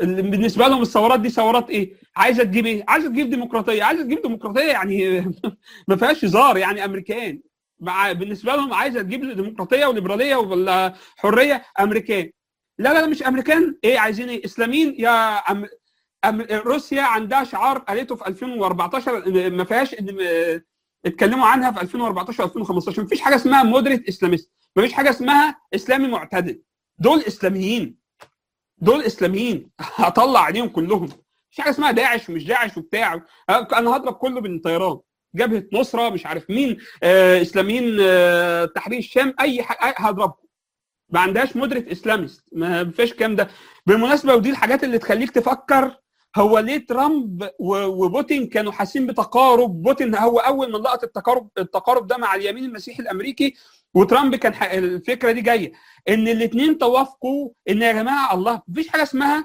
اللي بالنسبه لهم الثورات دي ثورات ايه؟ عايزه تجيب ايه؟ عايزه تجيب ديمقراطيه، عايزه تجيب ديمقراطيه يعني ما فيهاش هزار يعني امريكان مع بالنسبه لهم عايزه تجيب ديمقراطيه وليبراليه ولا حريه امريكان لا لا مش امريكان ايه عايزين ايه؟ اسلاميين يا أم... أم... روسيا عندها شعار قالته في 2014 ما فيهاش ان اتكلموا عنها في 2014 2015 مفيش حاجه اسمها مودريت اسلامست مفيش حاجه اسمها اسلامي معتدل دول اسلاميين دول اسلاميين هطلع عليهم كلهم مفيش حاجه اسمها داعش ومش داعش وبتاع انا هضرب كله بالطيران جبهه نصره مش عارف مين آه اسلاميين آه تحرير الشام اي حاجه هضربكم ما عندهاش مودريت اسلامست ما فيش الكلام ده بالمناسبه ودي الحاجات اللي تخليك تفكر هو ليه ترامب وبوتين كانوا حاسين بتقارب بوتين هو اول من لقط التقارب التقارب ده مع اليمين المسيحي الامريكي وترامب كان الفكره دي جايه ان الاثنين توافقوا ان يا جماعه الله مفيش حاجه اسمها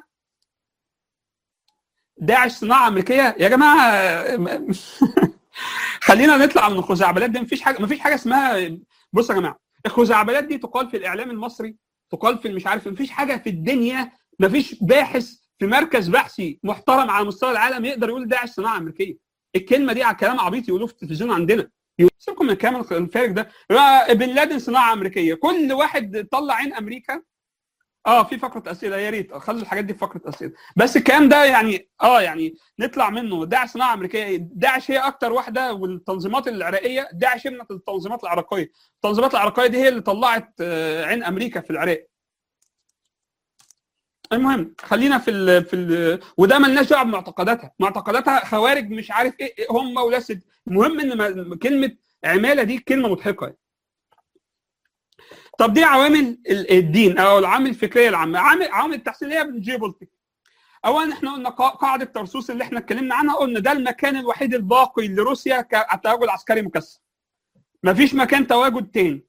داعش صناعه امريكيه يا جماعه خلينا نطلع من الخزعبلات دي مفيش حاجه مفيش حاجه اسمها بصوا يا جماعه الخزعبلات دي تقال في الاعلام المصري تقال في مش عارف مفيش حاجه في الدنيا مفيش باحث في مركز بحثي محترم على مستوى العالم يقدر يقول داعش صناعه امريكيه الكلمه دي على كلام عبيط يقولوه في التلفزيون عندنا سيبكم من الكلام الفارغ ده بن لادن صناعه امريكيه كل واحد طلع عين امريكا اه في فقره اسئله يا ريت خلوا الحاجات دي في فقره اسئله بس الكلام ده يعني اه يعني نطلع منه داعش صناعه امريكيه داعش هي اكتر واحده والتنظيمات العراقيه داعش ابنه التنظيمات العراقيه التنظيمات العراقيه دي هي اللي طلعت عين امريكا في العراق المهم خلينا في ال في ال وده ملناش دعوه بمعتقداتها معتقداتها خوارج مش عارف ايه هم ولا ست المهم ان كلمه عماله دي كلمه مضحكه يعني. طب دي عوامل الدين او العوامل الفكريه العامه عامل عوامل التحسين اللي هي الجيوبوليتيك اولا احنا قلنا قاعده ترسوس اللي احنا اتكلمنا عنها قلنا ده المكان الوحيد الباقي لروسيا كتواجد عسكري مكثف مفيش مكان تواجد تاني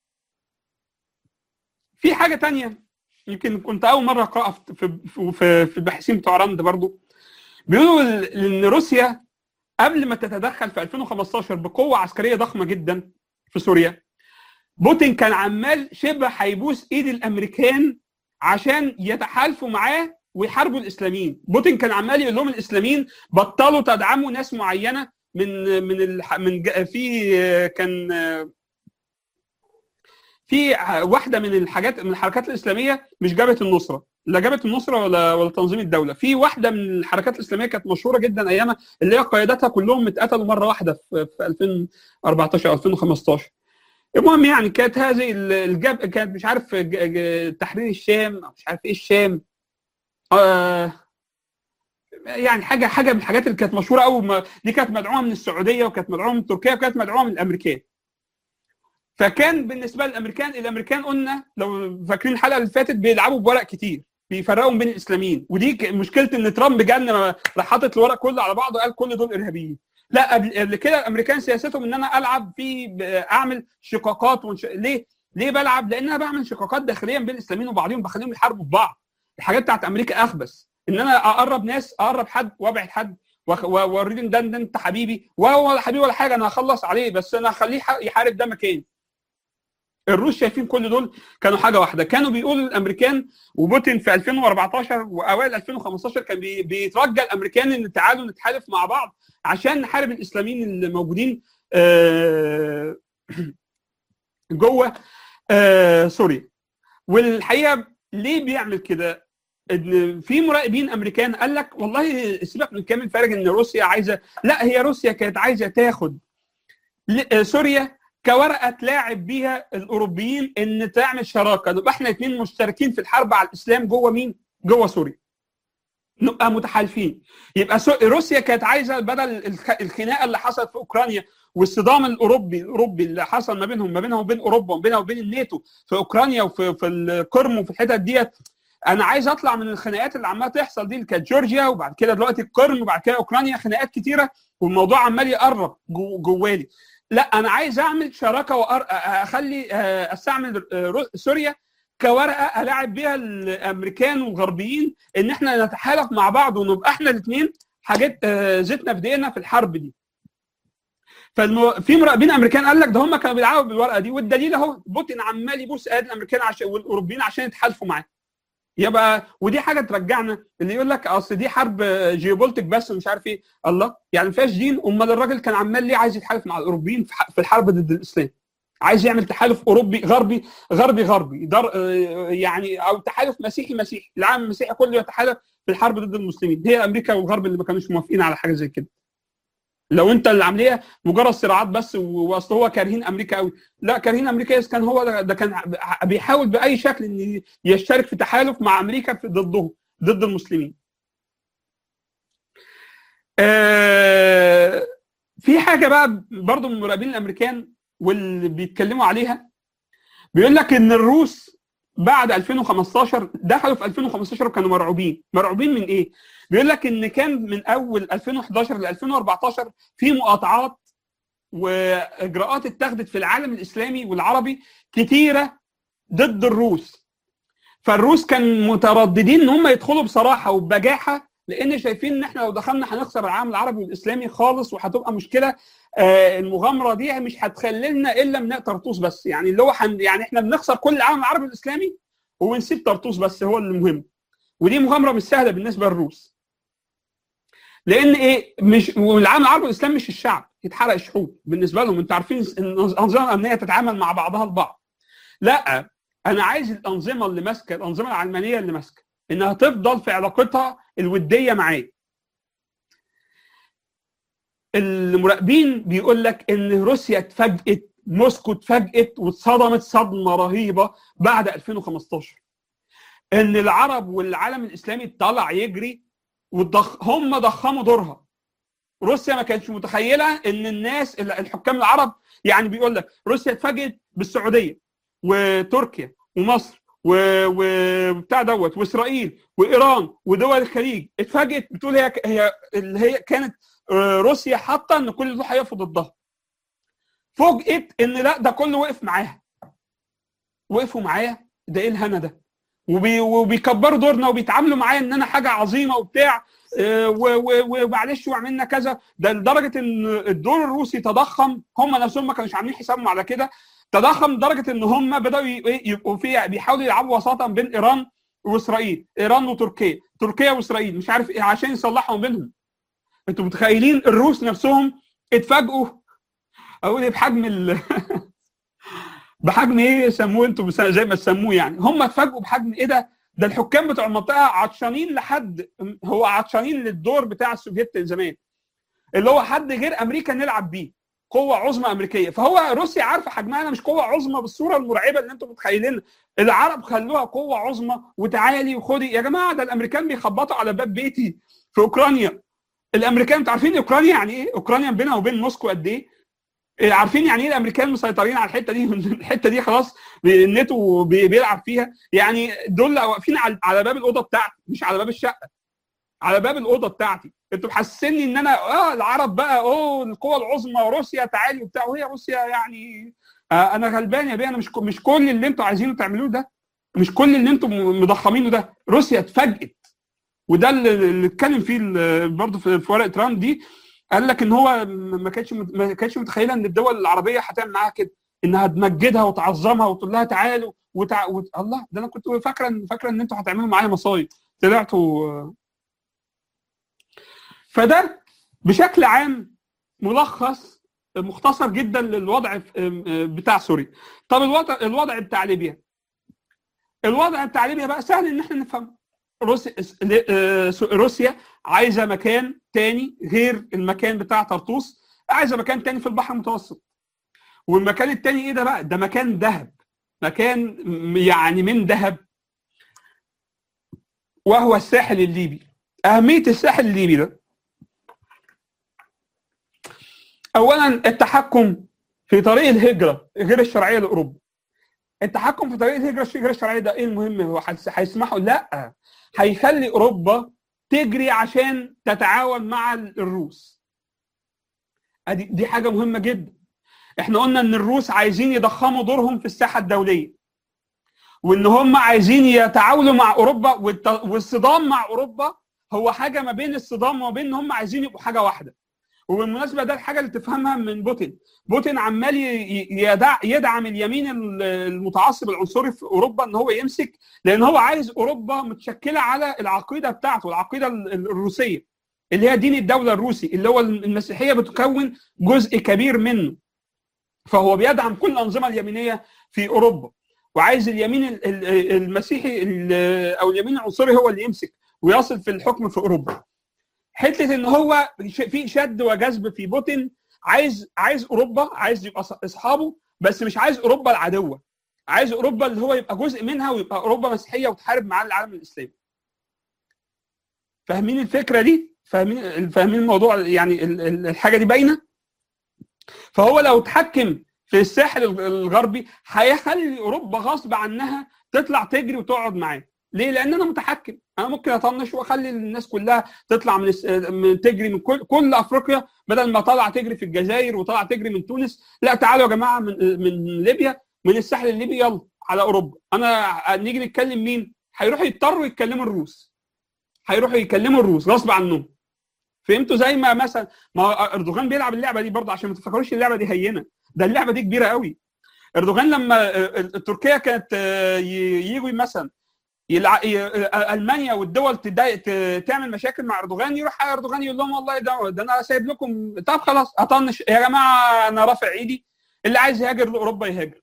في حاجه تانية يمكن كنت اول مره اقراها في في في الباحثين بتوع راند برضو بيقولوا ان روسيا قبل ما تتدخل في 2015 بقوه عسكريه ضخمه جدا في سوريا بوتين كان عمال شبه هيبوس ايد الامريكان عشان يتحالفوا معاه ويحاربوا الاسلاميين بوتين كان عمال يقول لهم الاسلاميين بطلوا تدعموا ناس معينه من من الح... من في كان في واحده من الحاجات من الحركات الاسلاميه مش جبهه النصره لا جبهه النصره ولا ولا تنظيم الدوله في واحده من الحركات الاسلاميه كانت مشهوره جدا ايامها اللي هي قيادتها كلهم اتقتلوا مره واحده في, في 2014 2015 المهم يعني كانت هذه الجب كانت مش عارف تحرير الشام او مش عارف ايه الشام آه يعني حاجه حاجه من الحاجات اللي كانت مشهوره قوي دي كانت مدعومه من السعوديه وكانت مدعومه من تركيا وكانت مدعومه من الامريكان فكان بالنسبه للامريكان الامريكان قلنا لو فاكرين الحلقه اللي فاتت بيلعبوا بورق كتير بيفرقوا بين الاسلاميين ودي مشكله ان ترامب جالنا راح حاطط الورق كله على بعضه قال كل دول ارهابيين لا قبل كده الامريكان سياستهم ان انا العب في اعمل شقاقات ونش... ليه؟ ليه بلعب؟ لان انا بعمل شقاقات داخليا بين الاسلاميين وبعضهم بخليهم يحاربوا في بعض. الحاجات بتاعت امريكا اخبث ان انا اقرب ناس اقرب حد وابعد حد واوريهم ده ده انت حبيبي وهو حبيبي ولا حاجه انا هخلص عليه بس انا هخليه يحارب ده مكاني. الروس شايفين كل دول كانوا حاجه واحده كانوا بيقولوا الامريكان وبوتين في 2014 واوائل 2015 كان بيترجى الامريكان ان تعالوا نتحالف مع بعض عشان نحارب الاسلاميين اللي موجودين جوه سوريا والحقيقه ليه بيعمل كده ان في مراقبين امريكان قال لك والله سيبك من كامل فارغ ان روسيا عايزه لا هي روسيا كانت عايزه تاخد سوريا كورقه تلاعب بيها الاوروبيين ان تعمل شراكه نبقى احنا اثنين مشتركين في الحرب على الاسلام جوه مين؟ جوه سوريا. نبقى متحالفين. يبقى روسيا كانت عايزه بدل الخناقه اللي حصلت في اوكرانيا والصدام الاوروبي الاوروبي اللي حصل ما بينهم ما بينهم وبين اوروبا وبينها وبين الناتو في اوكرانيا وفي في القرم وفي الحتت ديت انا عايز اطلع من الخناقات اللي عماله تحصل دي اللي كانت جورجيا وبعد كده دلوقتي القرم وبعد كده اوكرانيا خناقات كتيره والموضوع عمال يقرب جو جوالي لا انا عايز اعمل شراكه واخلي استعمل سوريا كورقه الاعب بيها الامريكان والغربيين ان احنا نتحالف مع بعض ونبقى احنا الاثنين حاجات زيتنا في دقيقنا في الحرب دي. فالمو... في مراقبين امريكان قال لك ده هم كانوا بيلعبوا بالورقه دي والدليل اهو بوتين عمال يبوس ايد الامريكان عشان والاوروبيين عشان يتحالفوا معاه. يبقى ودي حاجه ترجعنا اللي يقول لك اصل دي حرب جيوبولتيك بس ومش عارف ايه الله يعني ما فيهاش دين امال الراجل كان عمال ليه عايز يتحالف مع الاوروبيين في الحرب ضد الاسلام عايز يعمل تحالف اوروبي غربي غربي غربي در يعني او تحالف مسيحي مسيحي العالم المسيحي كله يتحالف في الحرب ضد المسلمين هي امريكا والغرب اللي ما كانوش موافقين على حاجه زي كده لو انت العمليه مجرد صراعات بس واصل هو كارهين امريكا قوي لا كارهين امريكا كان هو ده, ده كان بيحاول باي شكل ان يشترك في تحالف مع امريكا ضده ضد المسلمين آه في حاجه بقى برضو من المراقبين الامريكان واللي بيتكلموا عليها بيقول لك ان الروس بعد 2015 دخلوا في 2015 وكانوا مرعوبين مرعوبين من ايه بيقول لك ان كان من اول 2011 ل 2014 في مقاطعات واجراءات اتخذت في العالم الاسلامي والعربي كتيره ضد الروس فالروس كان مترددين ان هم يدخلوا بصراحه وبجاحه لان شايفين ان احنا لو دخلنا هنخسر العالم العربي والاسلامي خالص وهتبقى مشكله آه المغامره دي مش هتخلي لنا الا من طرطوس بس يعني اللي هو حن يعني احنا بنخسر كل العالم العربي والاسلامي ونسيب طرطوس بس هو اللي مهم ودي مغامره مش سهله بالنسبه للروس لان ايه مش والعالم العربي والاسلامي مش الشعب يتحرق الشعوب بالنسبه لهم انتوا عارفين ان الانظمه الامنيه تتعامل مع بعضها البعض لا انا عايز الانظمه اللي ماسكه الانظمه العلمانيه اللي ماسكه انها تفضل في علاقتها الوديه معايا المراقبين بيقول لك ان روسيا اتفاجئت موسكو اتفاجئت واتصدمت صدمه رهيبه بعد 2015 ان العرب والعالم الاسلامي طلع يجري والضخ... هم ضخموا دورها روسيا ما كانتش متخيله ان الناس الحكام العرب يعني بيقول لك روسيا اتفاجئت بالسعوديه وتركيا ومصر وبتاع دوت واسرائيل وايران ودول الخليج اتفاجئت بتقول هي هي اللي هي كانت روسيا حاطه ان كل دول هيقفوا ضدها فوجئت ان لا ده كله وقف معاها وقفوا معايا ده ايه الهنا ده وبي وبيكبروا دورنا وبيتعاملوا معايا ان انا حاجه عظيمه وبتاع ومعلش وعملنا كذا ده لدرجه ان الدور الروسي تضخم هم نفسهم ما كانوش عاملين حسابهم على كده تضخم لدرجه ان هم بداوا يبقوا في بيحاولوا يلعبوا وساطه بين ايران واسرائيل ايران وتركيا تركيا واسرائيل مش عارف ايه عشان يصلحوا بينهم انتوا متخيلين الروس نفسهم اتفاجئوا اقول ايه بحجم ال بحجم ايه سموه انتوا زي ما تسموه يعني هم اتفاجئوا بحجم ايه ده ده الحكام بتوع المنطقه عطشانين لحد هو عطشانين للدور بتاع السوفيت زمان اللي هو حد غير امريكا نلعب بيه قوه عظمى امريكيه فهو روسيا عارفه حجمها انا مش قوه عظمى بالصوره المرعبه اللي انتم متخيلينها العرب خلوها قوه عظمى وتعالي وخدي يا جماعه ده الامريكان بيخبطوا على باب بيتي في اوكرانيا الامريكان انتوا عارفين اوكرانيا يعني ايه اوكرانيا بينها وبين موسكو قد ايه عارفين يعني ايه الامريكان مسيطرين على الحته دي الحته دي خلاص الناتو بيلعب فيها يعني دول واقفين على باب الاوضه بتاعتي مش على باب الشقه على باب الاوضه بتاعتي انتوا محسسني ان انا اه العرب بقى اوه القوى العظمى روسيا تعالي وبتاع وهي روسيا يعني آه انا غلبان يا بيه انا مش مش كل اللي انتوا عايزينه تعملوه ده مش كل اللي انتوا مضخمينه ده روسيا اتفاجئت وده اللي اتكلم فيه برضه في ورقه ترامب دي قال لك ان هو ما كانش ما كانش متخيله ان الدول العربيه هتعمل معاها كده انها تمجدها وتعظمها وتقول لها تعالوا وتع... وت... الله ده انا كنت فاكره فاكره ان انتوا هتعملوا معايا مصايب طلعتوا فده بشكل عام ملخص مختصر جدا للوضع بتاع سوريا طب الوضع الوضع بتاع ليبيا الوضع بتاع ليبيا بقى سهل ان احنا نفهمه روسيا روسيا عايزه مكان تاني غير المكان بتاع طرطوس عايزه مكان تاني في البحر المتوسط والمكان التاني ايه ده بقى ده مكان ذهب مكان يعني من ذهب وهو الساحل الليبي اهميه الساحل الليبي ده اولا التحكم في طريق الهجره غير الشرعيه لاوروبا التحكم في طريق الهجره غير الشرعيه ده ايه المهم هو هيسمحوا لا هيخلي اوروبا تجري عشان تتعاون مع الروس ادي دي حاجه مهمه جدا احنا قلنا ان الروس عايزين يضخموا دورهم في الساحه الدوليه وان هم عايزين يتعاونوا مع اوروبا والصدام مع اوروبا هو حاجه ما بين الصدام وما بين ان هم عايزين يبقوا حاجه واحده وبالمناسبه ده الحاجه اللي تفهمها من بوتين بوتين عمال يدع يدعم اليمين المتعصب العنصري في اوروبا ان هو يمسك لان هو عايز اوروبا متشكله على العقيده بتاعته العقيده الروسيه اللي هي دين الدوله الروسي اللي هو المسيحيه بتكون جزء كبير منه فهو بيدعم كل الانظمه اليمينيه في اوروبا وعايز اليمين المسيحي او اليمين العنصري هو اللي يمسك ويصل في الحكم في اوروبا حته ان هو في شد وجذب في بوتين عايز عايز اوروبا عايز يبقى اصحابه بس مش عايز اوروبا العدوه عايز اوروبا اللي هو يبقى جزء منها ويبقى اوروبا مسيحيه وتحارب معاه العالم الاسلامي فاهمين الفكره دي فاهمين فاهمين الموضوع يعني الحاجه دي باينه فهو لو اتحكم في الساحل الغربي هيخلي اوروبا غصب عنها تطلع تجري وتقعد معاه ليه؟ لان انا متحكم انا ممكن اطنش واخلي الناس كلها تطلع من, من تجري من كل كل افريقيا بدل ما طالعه تجري في الجزائر وطالعه تجري من تونس لا تعالوا يا جماعه من من ليبيا من الساحل الليبي يلا على اوروبا انا نيجي نتكلم مين؟ هيروحوا يضطروا يتكلموا الروس هيروحوا يكلموا الروس غصب عنهم فهمتوا زي ما مثلا ما اردوغان بيلعب اللعبه دي برضه عشان ما تفكروش اللعبه دي هينه ده اللعبه دي كبيره قوي اردوغان لما تركيا كانت يجوا مثلا يلع... المانيا والدول تضايق تعمل مشاكل مع اردوغان يروح اردوغان يقول لهم والله ده, ده انا سايب لكم طب خلاص اطنش يا جماعه انا رافع ايدي اللي عايز يهاجر لاوروبا يهاجر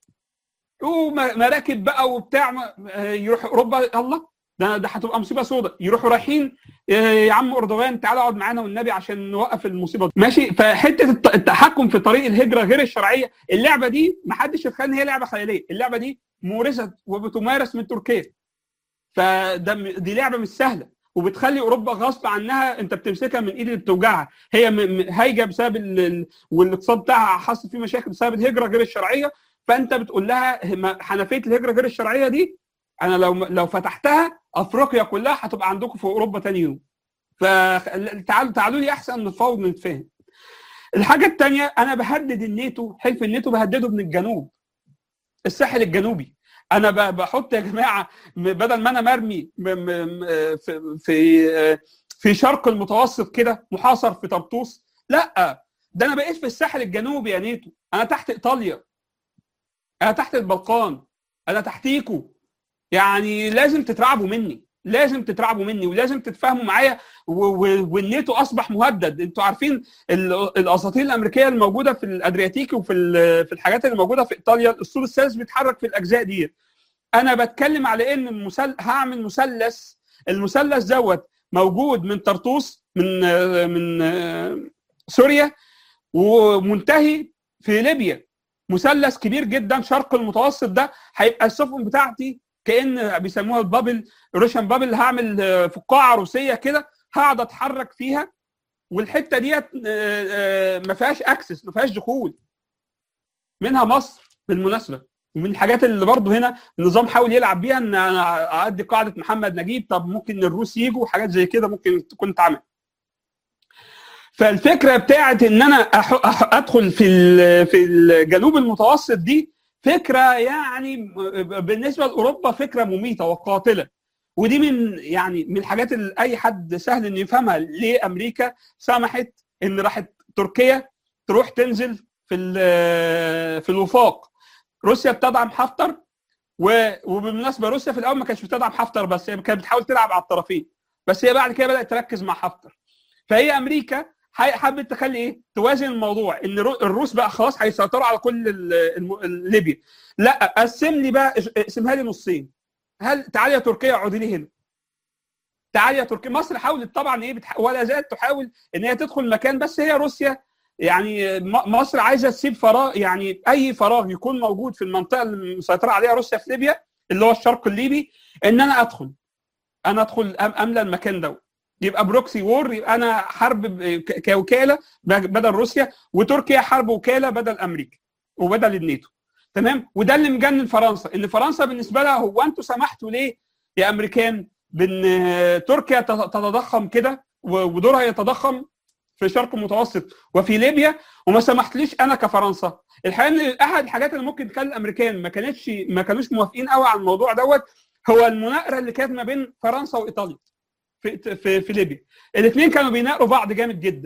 ومراكب بقى وبتاع يروح اوروبا الله ده ده هتبقى مصيبه سوداء يروحوا رايحين يا عم اردوغان تعالى اقعد معانا والنبي عشان نوقف المصيبه دي ماشي فحته التحكم في طريق الهجره غير الشرعيه اللعبه دي ما حدش يتخيل ان هي لعبه خياليه اللعبه دي مورست وبتمارس من تركيا فده دي لعبه مش سهله وبتخلي اوروبا غصب عنها انت بتمسكها من ايد اللي بتوجعها هي هايجه بسبب ال... والاقتصاد بتاعها حصل فيه مشاكل بسبب الهجره غير الشرعيه فانت بتقول لها حنفيه الهجره غير الشرعيه دي انا لو لو فتحتها افريقيا كلها هتبقى عندكم في اوروبا تاني يوم فتعالوا تعالوا لي احسن نتفاوض نتفاهم الحاجه الثانيه انا بهدد الناتو حلف الناتو بهدده من الجنوب الساحل الجنوبي انا بحط يا جماعه بدل ما انا مرمي في في في شرق المتوسط كده محاصر في طرطوس لا ده انا بقيت في الساحل الجنوبي يا نيتو انا تحت ايطاليا انا تحت البلقان انا تحتيكوا يعني لازم تترعبوا مني لازم تترعبوا مني ولازم تتفاهموا معايا والناتو اصبح مهدد انتوا عارفين الاساطير الامريكيه الموجوده في الادرياتيكي وفي في الحاجات اللي موجوده في ايطاليا الاسطول الثالث بيتحرك في الاجزاء دي انا بتكلم على ان المسل... هعمل مثلث المثلث دوت موجود من طرطوس من من سوريا ومنتهي في ليبيا مثلث كبير جدا شرق المتوسط ده هيبقى السفن بتاعتي كان بيسموها البابل روشن بابل هعمل فقاعه روسيه كده هقعد اتحرك فيها والحته ديت ما فيهاش اكسس ما فيهاش دخول منها مصر بالمناسبه ومن الحاجات اللي برضه هنا النظام حاول يلعب بيها ان انا اعدي قاعده محمد نجيب طب ممكن الروس يجوا وحاجات زي كده ممكن تكون اتعمل فالفكره بتاعت ان انا ادخل في في الجنوب المتوسط دي فكره يعني بالنسبه لاوروبا فكره مميته وقاتله ودي من يعني من الحاجات اللي اي حد سهل انه يفهمها ليه امريكا سمحت ان راحت تركيا تروح تنزل في في الوفاق روسيا بتدعم حفتر وبالمناسبه روسيا في الاول ما كانتش بتدعم حفتر بس هي كانت بتحاول تلعب على الطرفين بس هي بعد كده بدات تركز مع حفتر فهي امريكا حابت تخلي ايه توازن الموضوع ان الروس بقى خلاص هيسيطروا على كل ليبيا لا قسم لي بقى اقسمها لي نصين هل تعالي يا تركيا اقعدي لي هنا تعالي يا تركيا مصر حاولت طبعا ايه بتح... ولا زالت تحاول ان هي تدخل مكان بس هي روسيا يعني مصر عايزه تسيب فراغ يعني اي فراغ يكون موجود في المنطقه اللي مسيطره عليها روسيا في ليبيا اللي هو الشرق الليبي ان انا ادخل انا ادخل املى المكان ده يبقى بروكسي وور يبقى انا حرب كوكاله بدل روسيا وتركيا حرب وكاله بدل امريكا وبدل الناتو تمام وده اللي مجنن فرنسا ان فرنسا بالنسبه لها هو انتوا سمحتوا ليه يا امريكان بان تركيا تتضخم كده ودورها يتضخم في الشرق المتوسط وفي ليبيا وما سمحتليش انا كفرنسا الحقيقه ان احد الحاجات اللي ممكن تخلي الامريكان ما كانتش ما كانوش موافقين قوي على الموضوع دوت هو المناقره اللي كانت ما بين فرنسا وايطاليا في في, في ليبيا الاثنين كانوا بيناقروا بعض جامد جدا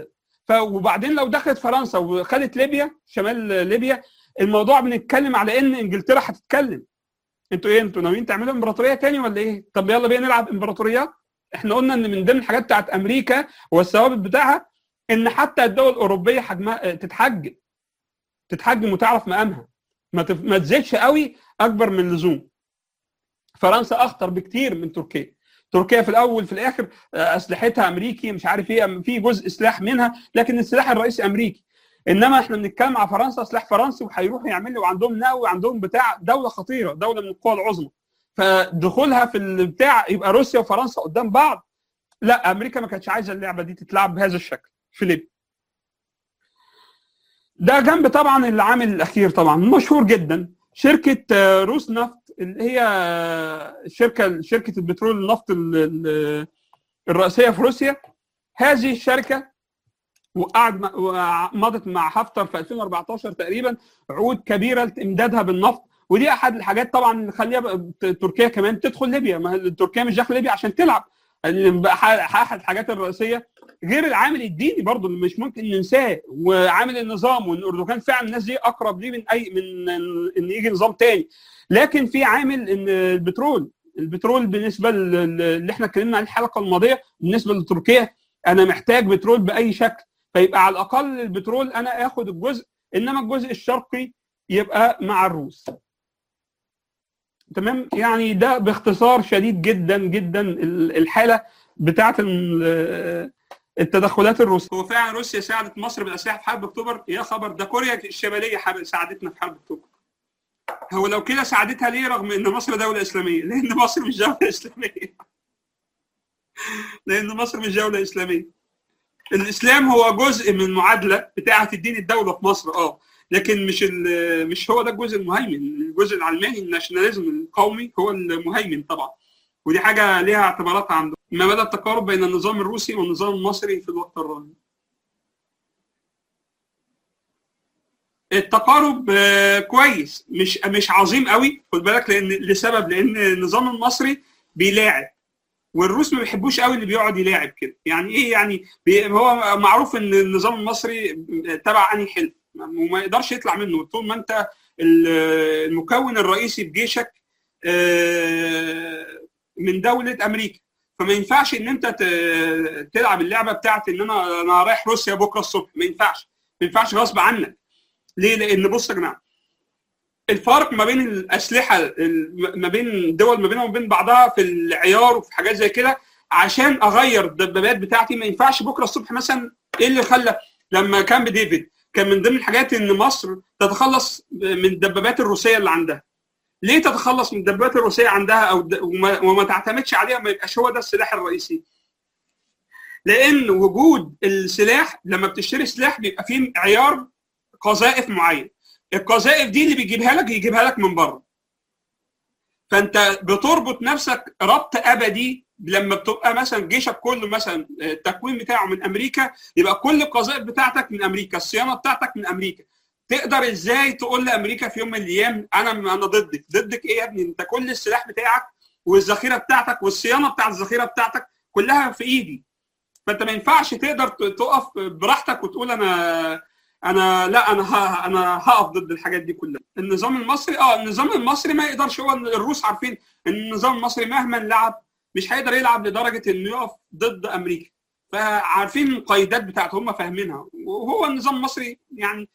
ف وبعدين لو دخلت فرنسا وخدت ليبيا شمال ليبيا الموضوع بنتكلم على ان انجلترا هتتكلم انتوا ايه انتوا ناويين تعملوا امبراطوريه تاني ولا ايه؟ طب يلا بينا نلعب امبراطوريات احنا قلنا ان من ضمن الحاجات بتاعت امريكا والثوابت بتاعها ان حتى الدول الاوروبيه حجمها تتحجم تتحجم وتعرف مقامها ما تف... ما تزيدش قوي اكبر من اللزوم فرنسا اخطر بكتير من تركيا تركيا في الاول في الاخر اسلحتها امريكي مش عارف ايه في جزء سلاح منها لكن السلاح الرئيسي امريكي انما احنا بنتكلم على فرنسا سلاح فرنسي وهيروحوا يعملوا وعندهم نووي وعندهم بتاع دوله خطيره دوله من القوى العظمى فدخولها في البتاع يبقى روسيا وفرنسا قدام بعض لا امريكا ما كانتش عايزه اللعبه دي تتلعب بهذا الشكل في ليبيا ده جنب طبعا العامل الاخير طبعا مشهور جدا شركه روس نفط اللي هي شركه شركه البترول النفط الرئيسيه في روسيا هذه الشركه وقعد مضت مع حفتر في 2014 تقريبا عقود كبيره لامدادها بالنفط ودي احد الحاجات طبعا اللي خليها تركيا كمان تدخل ليبيا ما تركيا مش داخله ليبيا عشان تلعب احد الحاجات الرئيسيه غير العامل الديني برضه اللي مش ممكن ننساه وعامل النظام وان اردوغان فعلا الناس دي اقرب ليه من اي من ان يجي نظام تاني لكن في عامل ان البترول البترول بالنسبه اللي احنا اتكلمنا عليه الحلقه الماضيه بالنسبه لتركيا انا محتاج بترول باي شكل فيبقى على الاقل البترول انا اخد الجزء انما الجزء الشرقي يبقى مع الروس تمام يعني ده باختصار شديد جدا جدا الحاله بتاعه التدخلات الروسيه هو فعلا روسيا ساعدت مصر بالاسلحه في حرب اكتوبر يا خبر ده كوريا الشماليه ساعدتنا في حرب اكتوبر هو لو كده ساعدتها ليه رغم ان مصر دوله اسلاميه لان مصر مش دوله اسلاميه لان مصر مش دوله اسلاميه الاسلام هو جزء من المعادله بتاعه الدين الدوله في مصر اه لكن مش مش هو ده الجزء المهيمن الجزء العلماني الناشوناليزم القومي هو المهيمن طبعا ودي حاجه ليها اعتباراتها عنده ما بدا التقارب بين النظام الروسي والنظام المصري في الوقت الراهن التقارب كويس مش مش عظيم قوي خد بالك لان لسبب لان النظام المصري بيلاعب والروس ما بيحبوش قوي اللي بيقعد يلاعب كده يعني ايه يعني هو معروف ان النظام المصري تبع انهي حلف وما يقدرش يطلع منه طول ما انت المكون الرئيسي بجيشك من دوله امريكا فما ينفعش ان انت تلعب اللعبه بتاعت ان انا انا رايح روسيا بكره الصبح ما ينفعش ما ينفعش غصب عنك ليه؟ لان بص يا جماعه الفرق ما بين الاسلحه ما بين الدول ما بينها وبين بعضها في العيار وفي حاجات زي كده عشان اغير الدبابات بتاعتي ما ينفعش بكره الصبح مثلا ايه اللي خلى لما كان بديفيد كان من ضمن الحاجات ان مصر تتخلص من الدبابات الروسيه اللي عندها ليه تتخلص من الدبابات الروسيه عندها او وما, وما تعتمدش عليها ما يبقاش هو ده السلاح الرئيسي لان وجود السلاح لما بتشتري سلاح بيبقى فيه عيار قذائف معين القذائف دي اللي بيجيبها لك يجيبها لك من بره فانت بتربط نفسك ربط ابدي لما بتبقى مثلا جيشك كله مثلا التكوين بتاعه من امريكا يبقى كل القذائف بتاعتك من امريكا الصيانه بتاعتك من امريكا تقدر ازاي تقول لامريكا في يوم من الايام انا انا ضدك ضدك ايه يا ابني انت كل السلاح بتاعك والذخيره بتاعتك والصيانه بتاع الذخيره بتاعتك كلها في ايدي فانت ما ينفعش تقدر تقف براحتك وتقول انا انا لا انا ها انا هقف ضد الحاجات دي كلها النظام المصري اه النظام المصري ما يقدرش هو الروس عارفين ان النظام المصري مهما لعب مش هيقدر يلعب لدرجه انه يقف ضد امريكا فعارفين القيدات بتاعته هم فاهمينها وهو النظام المصري يعني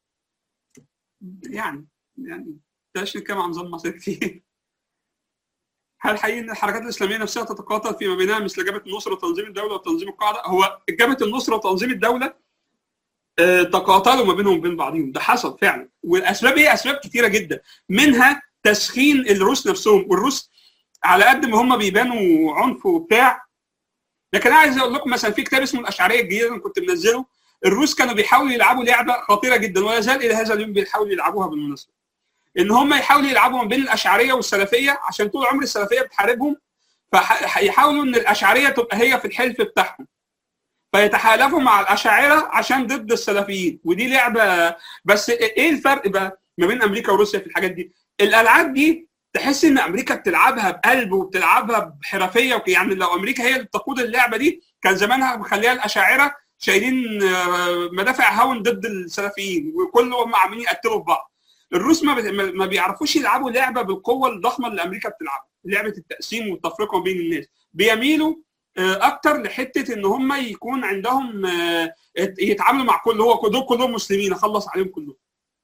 يعني يعني بلاش نتكلم عن نظام مصري كتير هل حقيقي ان الحركات الاسلاميه نفسها تتقاتل فيما بينها مثل جبهه النصره وتنظيم الدوله وتنظيم القاعده هو جبهه النصره وتنظيم الدوله تقاتلوا ما بينهم وبين بعضهم ده حصل فعلا والاسباب ايه اسباب كتيره جدا منها تسخين الروس نفسهم والروس على قد ما هم بيبانوا عنف وبتاع لكن انا عايز اقول لكم مثلا في كتاب اسمه الاشعريه الجديده انا كنت منزله الروس كانوا بيحاولوا يلعبوا لعبه خطيره جدا ولا زال الى هذا اليوم بيحاولوا يلعبوها بالمناسبه ان هم يحاولوا يلعبوا ما بين الاشعريه والسلفيه عشان طول عمر السلفيه بتحاربهم فيحاولوا ان الاشعريه تبقى هي في الحلف بتاعهم فيتحالفوا مع الاشاعره عشان ضد السلفيين ودي لعبه بس ايه الفرق بقى ما بين امريكا وروسيا في الحاجات دي الالعاب دي تحس ان امريكا بتلعبها بقلب وبتلعبها بحرفيه يعني لو امريكا هي اللي بتقود اللعبه دي كان زمانها مخليها الاشاعره شايلين مدافع هاون ضد السلفيين وكلهم عاملين يقتلوا في بعض الروس ما, ما بيعرفوش يلعبوا لعبه بالقوه الضخمه اللي امريكا بتلعبها لعبه التقسيم والتفرقه بين الناس بيميلوا اكتر لحته ان هم يكون عندهم يتعاملوا مع كل هو دول كلهم مسلمين اخلص عليهم كلهم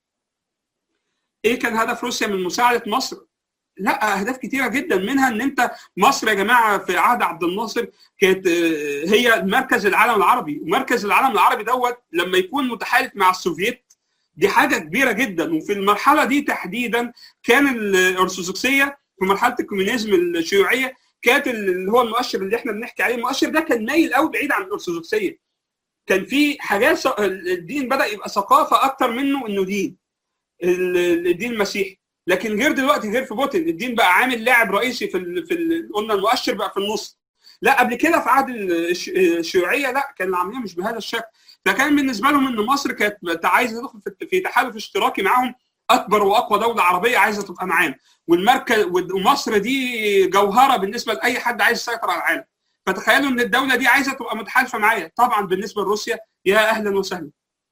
ايه كان هدف روسيا من مساعده مصر لا اهداف كتيره جدا منها ان انت مصر يا جماعه في عهد عبد الناصر كانت هي مركز العالم العربي ومركز العالم العربي دوت لما يكون متحالف مع السوفييت دي حاجه كبيره جدا وفي المرحله دي تحديدا كان الارثوذكسيه في مرحله الكوميونيزم الشيوعيه كانت اللي هو المؤشر اللي احنا بنحكي عليه المؤشر ده كان مايل قوي بعيد عن الارثوذكسيه كان في حاجات الدين بدا يبقى ثقافه اكتر منه انه دين الدين المسيحي لكن غير دلوقتي غير في بوتين الدين بقى عامل لاعب رئيسي في ال في ال قلنا المؤشر بقى في النص لا قبل كده في عهد الشيوعيه لا كان العمليه مش بهذا الشكل فكان بالنسبه لهم ان مصر كانت عايزه تدخل في تحالف اشتراكي معاهم اكبر واقوى دوله عربيه عايزه تبقى معانا والمركز ومصر دي جوهره بالنسبه لاي حد عايز يسيطر على العالم فتخيلوا ان الدوله دي عايزه تبقى متحالفه معايا طبعا بالنسبه لروسيا يا اهلا وسهلا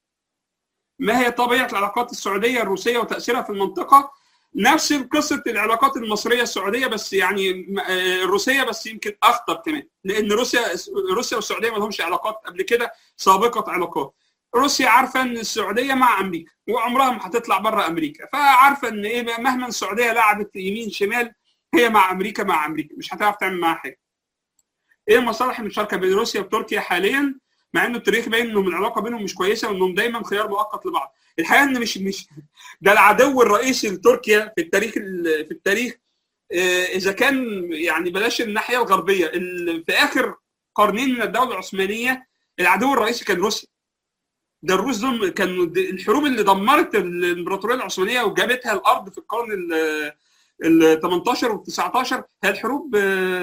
ما هي طبيعه العلاقات السعوديه الروسيه وتاثيرها في المنطقه نفس قصه العلاقات المصريه السعوديه بس يعني الروسيه بس يمكن اخطر كمان لان روسيا روسيا والسعوديه ما لهمش علاقات قبل كده سابقه علاقات روسيا عارفه ان السعوديه مع امريكا وعمرها ما هتطلع بره امريكا فعارفه ان ايه مهما السعوديه لعبت يمين شمال هي مع امريكا مع امريكا مش هتعرف تعمل معاها حاجه ايه مصالح المشاركه بين روسيا وتركيا حاليا مع انه التاريخ باين انهم العلاقه بينهم مش كويسه وانهم دايما خيار مؤقت لبعض الحقيقه ان مش مش ده العدو الرئيسي لتركيا في التاريخ في التاريخ اذا كان يعني بلاش الناحيه الغربيه في اخر قرنين من الدوله العثمانيه العدو الرئيسي كان روسيا ده الروس دول كانوا الحروب اللي دمرت الامبراطوريه العثمانيه وجابتها الارض في القرن ال 18 وال 19 هي الحروب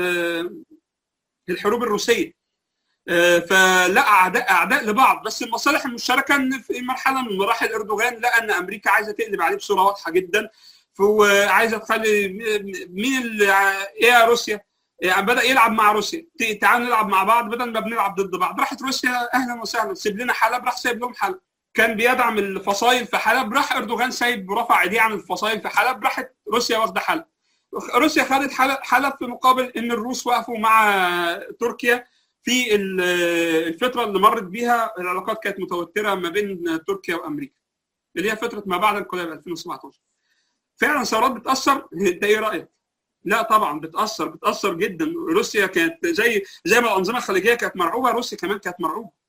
الحروب الروسيه فلا اعداء اعداء لبعض بس المصالح المشتركه ان في مرحله من مراحل اردوغان لقى ان امريكا عايزه تقلب عليه بصوره واضحه جدا وعايزه تخلي مين اللي ايه يا روسيا يعني بدا يلعب مع روسيا تعالوا نلعب مع بعض بدل ما بنلعب ضد بعض راحت روسيا اهلا وسهلا سيب لنا حلب راح سايب لهم حلب كان بيدعم الفصائل في حلب راح اردوغان سايب رفع ايديه عن الفصائل في حلب راحت روسيا واخده حلب روسيا خدت حلب في مقابل ان الروس وقفوا مع تركيا في الفتره اللي مرت بيها العلاقات كانت متوتره ما بين تركيا وامريكا اللي هي فتره ما بعد الانقلاب 2017 فعلا ثورات بتاثر انت ايه رايك؟ لا طبعا بتاثر بتاثر جدا روسيا كانت زي زي ما الانظمه الخليجيه كانت مرعوبه روسيا كمان كانت مرعوبه